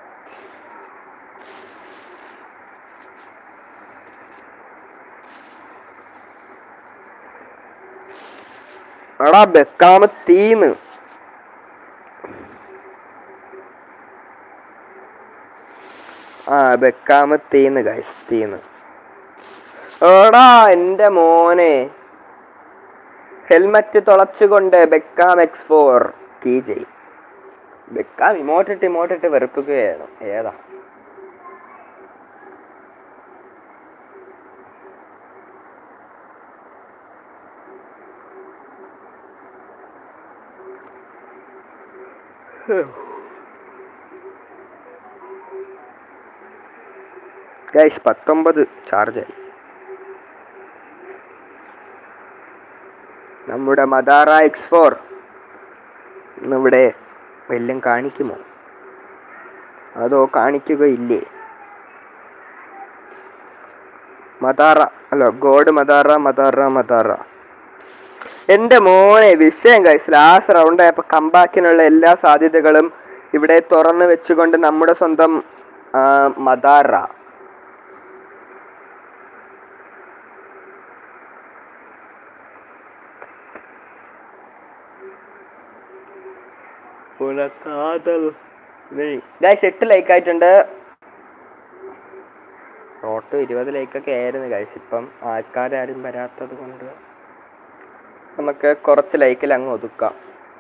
എടാ ബെക്കാമ തീന്ന് ആ ബെക്കാമ തീന്ന് ഗൈസ് തീന്ന് എടാ എന്റെ മോനെ ഹെൽമറ്റ് തുളച്ചുകൊണ്ട് ബെക്കാം എക്സ് ഫോർ കീ ജയ് ബെക്കാം ഇമോട്ടിട്ട് ഇമോട്ടിട്ട് വെറുക്കുകയാണ് ഏതാ ഗൈസ് പത്തൊമ്പത് ചാർജായി നമ്മുടെ മദാറ എക്സ് ഫോർ ഇന്നിവിടെ വല്ലതും കാണിക്കുമോ അതോ കാണിക്കുകയില്ലേ മതാറ അല്ല ഗോഡ് മതാറ മതാറ മതാറ എന്റെ മോനെ വിഷയം കഴിച്ച് ലാസ്റ്റ് റൗണ്ട് ആയപ്പോ കമ്പാക്കിനുള്ള എല്ലാ സാധ്യതകളും ഇവിടെ തുറന്നു വെച്ചുകൊണ്ട് നമ്മുടെ സ്വന്തം ആ, മദാറ ഗൈസ് എട്ട് ലൈക്ക് ആയിട്ടുണ്ട് റോട്ട് ഇരുപത് ലൈക്കൊക്കെ ആയിരുന്നു ഗൈസ് ഇപ്പം ആൾക്കാരും വരാത്തത് കൊണ്ട് നമുക്ക് കുറച്ച് ലൈക്കിൽ അങ്ങ് ഒതുക്കാം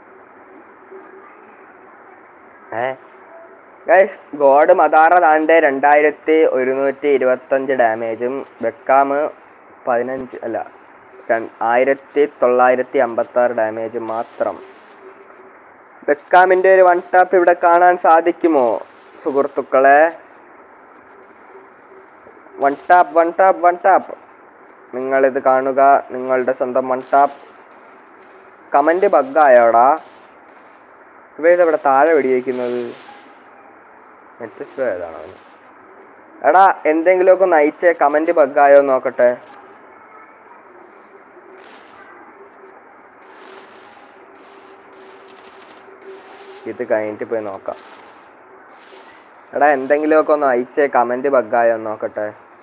ഏ ഗൈസ് ഗോഡ് മദാറ താണ്ടെ രണ്ടായിരത്തി ഒരുന്നൂറ്റി ഇരുപത്തഞ്ച് ഡാമേജും ബെക്കാമ് പതിനഞ്ച് അല്ല ര- ആയിരത്തി തൊള്ളായിരത്തി അമ്പത്തി ആറ് ഡാമേജ് മാത്രം ബെക്കാമിന്റെ ഒരു വൺ ടാപ്പ് ഇവിടെ കാണാൻ സാധിക്കുമോ സുഹൃത്തുക്കളെ one tap one tap one tap നിങ്ങളിത് കാണുക നിങ്ങളുടെ സ്വന്തം വൺ ടാപ്പ് കമന്റ് ബഗ്ഗായോടാ ഇവ ഇവിടെ താഴെ വെടിവെക്കുന്നത് നെറ്റ് സ്ലോ ഏതാണ് അവന് എടാ എന്തെങ്കിലുമൊക്കെ ഒന്ന് അയച്ചേ കമന്റ് ബഗ്ഗായോ നോക്കട്ടെ ഇത് കഴിഞ്ഞിട്ട് പോയി നോക്കാം എടാ എന്തെങ്കിലുമൊക്കെ ഒന്ന് അയച്ചേ കമന്റ് ബഗ്ഗായോ നോക്കട്ടെ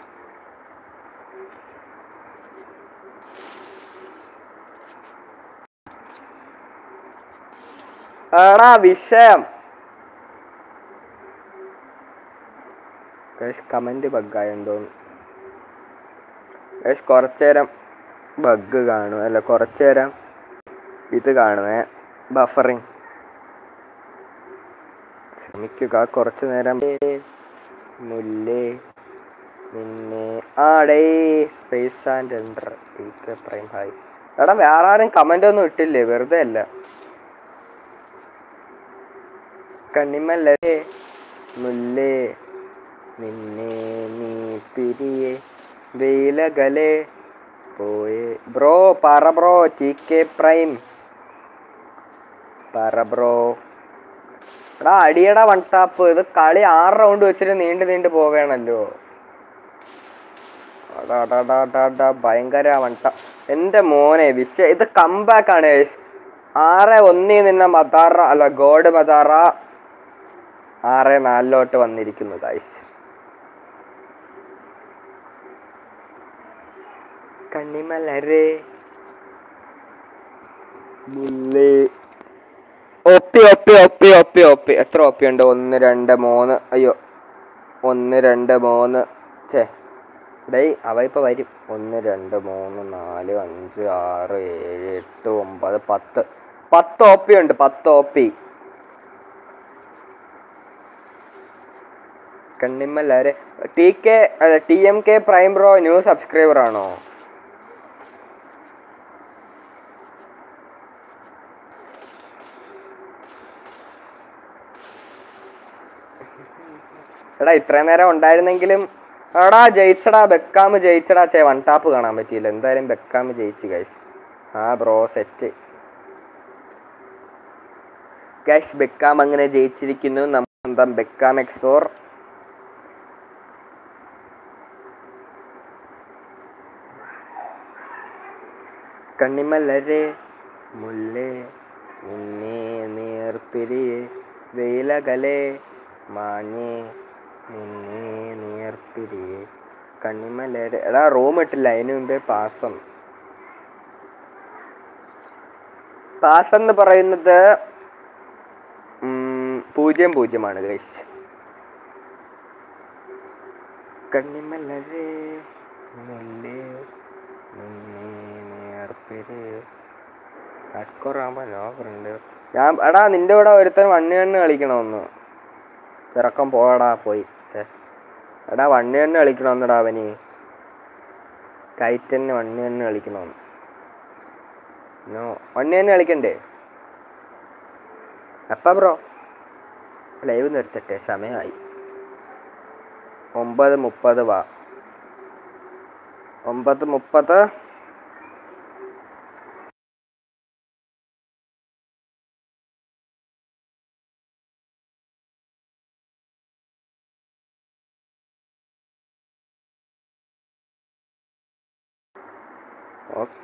എടാ വിഷയം കമന്റ് ബഗ്ഗായ എന്തോന്ന് ഗൈസ് കുറച്ചേരം ബഗ് കാണും അല്ല കുറച്ചേരം ഇത് കാണുമേ ബഫറിങ് ശ്രമിക്കുക കുറച്ചു നേരം മുല്ലേ പിന്നെ ആടേ space and ender prime hi എടാ വേറെ ആരും കമന്റ് ഒന്നും ഇട്ടില്ലേ വെറുതെ അല്ല കണ്ണിമല്ലേ മുല്ലേ നിന്നെ നീ പിരിയെ വെയിലകലെ പോയെ ബ്രോ പറ ബ്രോ ടി കെ പ്രൈം പറ ബ്രോ എടാ അടിയടാ വൺ ടാപ്പ് ഇത് കളി ആറ് റൗണ്ട് വെച്ചിട്ട് നീണ്ടു നീണ്ടു പോവേണല്ലോ അടാ, അടാ, അടാ, അടാ, അടാ, ഭയങ്കര വൺ ടാപ്പ് എന്റെ മോനെ വിഷ ഇത് കംബാക്ക് ആണ് guys. ആറ് ഒന്നിൽ നിന്ന് മദാറ അല്ല ഗോഡ് മദാറ ആറ് നാലിലോട്ട് വന്നിരിക്കുന്നു ഗൈസ് കണ്ണിമലരെ മുല്ലേ ഒപ്പി ഒപ്പി ഒപ്പി ഒപ്പി ഒപ്പി എത്ര ഒപ്പി ഉണ്ട് ഒന്ന് രണ്ട് മൂന്ന് അയ്യോ ഒന്ന് രണ്ട് മൂന്ന് ചേ ഡേയ് അവ ഇപ്പൊ വരും ഒന്ന് രണ്ട് മൂന്ന് നാല് അഞ്ച് ആറ് ഏഴ് എട്ട് ഒമ്പത് പത്ത് പത്ത് ഒപ്പി ഉണ്ട് പത്ത് ഒപ്പി കണ്ണിമ്മല്ലാരെ ടി കെ അല്ല T M K prime bro new subscriber ആണോ എടാ ഇത്രയും നേരം ഉണ്ടായിരുന്നെങ്കിലും എടാ ജയിച്ചടാ ബെക്കാമ് ജയിച്ചടാ ചേ വൺ ടാപ്പ് കാണാൻ പറ്റിയില്ല എന്തായാലും ബെക്കാമ് ജയിച്ചു ഗൈസ് ആ ബ്രോ സെറ്റ് ഗൈസ് ബെക്കാം അങ്ങനെ ജയിച്ചിരിക്കുന്നു നമ്മുടെ സ്വന്തം ബെക്കാം എക്സോർ കണ്ണിമലരെ മുല്ലേ നിന്നെ നേർപ്പിരിയെ വെയിലകലെ മാഞ്ഞേ നിന്നെ നേർപ്പിരിയെ കണ്ണിമലരെ എടാ റൂം ഇട്ടില്ല അതിന് മുമ്പേ പാസം പാസ് എന്ന് പറയുന്നത് ഉം, പൂജ്യം പൂജ്യമാണ് ഗൈസ് കണ്ണിമലരെ മുല്ലേ നിന്നെ നേർപ്പിരിയെ ഹഡ്കോറാകുമ്പോ നോക്കറുണ്ട് ഞാൻ എടാ നിന്റെ കൂടെ ഒരുത്തൻ വണ്ണി കണ്ണ് കളിക്കണമെന്ന് തിറക്കം പോടാ പോയി ഛെ. എടാ വണ്ണി കണ്ണ് കളിക്കണമെന്നടാ അവന് കൈറ്റന് വണ്ണി കണ്ണ് കളിക്കണമെന്ന് നോ വണ്ണി കണ്ണ് കളിക്കണ്ടേ അപ്പ ബ്രോ ലൈവ് നിർത്തട്ടെ സമയമായി ഒമ്പത് മുപ്പത് വാ ഒമ്പത് മുപ്പത് ഓക്കെ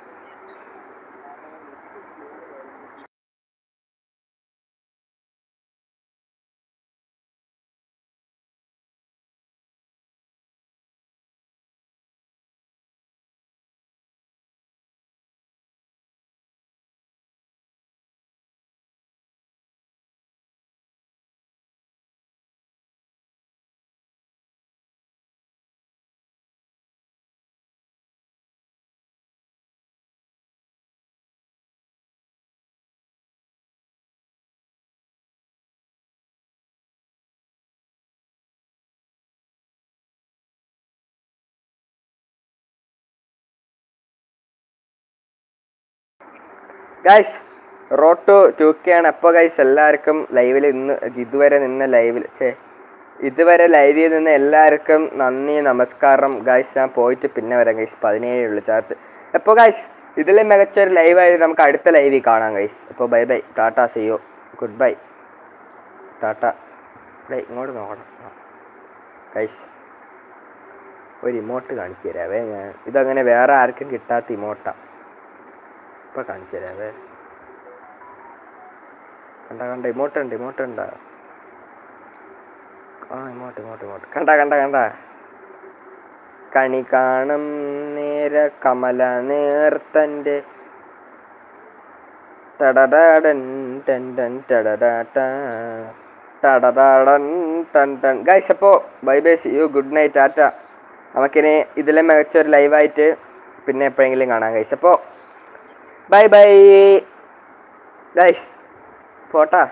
ഗൈസ് റോട്ടോ ടു കെ ആണ് അപ്പോൾ ഗൈസ് എല്ലാവർക്കും ലൈവിൽ ഇന്ന് ഇതുവരെ നിന്ന ലൈവിൽ ഛേ ഇതുവരെ ലൈവിൽ നിന്ന് എല്ലാവർക്കും നന്ദി നമസ്കാരം ഗൈസ് ഞാൻ പോയിട്ട് പിന്നെ വരാം ഗൈസ് പതിനേഴേ ഉള്ളൂ ചാർജ് അപ്പോൾ ഗൈസ് ഇതിലും മികച്ച ഒരു ലൈവായി നമുക്ക് അടുത്ത ലൈവിൽ കാണാം ഗൈസ് അപ്പോൾ ബൈ ബൈ ടാറ്റ സിയോ ഗുഡ് ബൈ ടാറ്റ ഡേ ഇങ്ങോട്ട് നോക്കണം ഗൈസ് ഒരു ഇമോട്ട് കാണിച്ചു തരാവേ ഞാൻ ഇതങ്ങനെ വേറെ ആർക്കും കിട്ടാത്ത ഇമോട്ടാ ഇപ്പൊ കാണിച്ചു തരാവേ കണ്ട കണ്ട ഇമോട്ട് ഉണ്ട് ഇമോട്ട് ഉണ്ട് ആ ഇമോട്ട് ഇമോട്ട് ഇമോട്ട് കണ്ട കണ്ട കണ്ട കണി കാണും നേര കമല നേർത്തൻ്റെ ടടടടൻ ടൻ ടൻ ടടടാട്ടാ. ടടടടൻ ടൻ ടൻ ഗൈസ് അപ്പോൾ bye bye see you good night ടാറ്റ നമുക്കിനി ഇതിലെ മികച്ച ഒരു ലൈവായിട്ട് പിന്നെ എപ്പോഴെങ്കിലും കാണാം ഗൈസ് അപ്പോൾ ബൈ ബൈ ഗൈസ് പോട്ടാ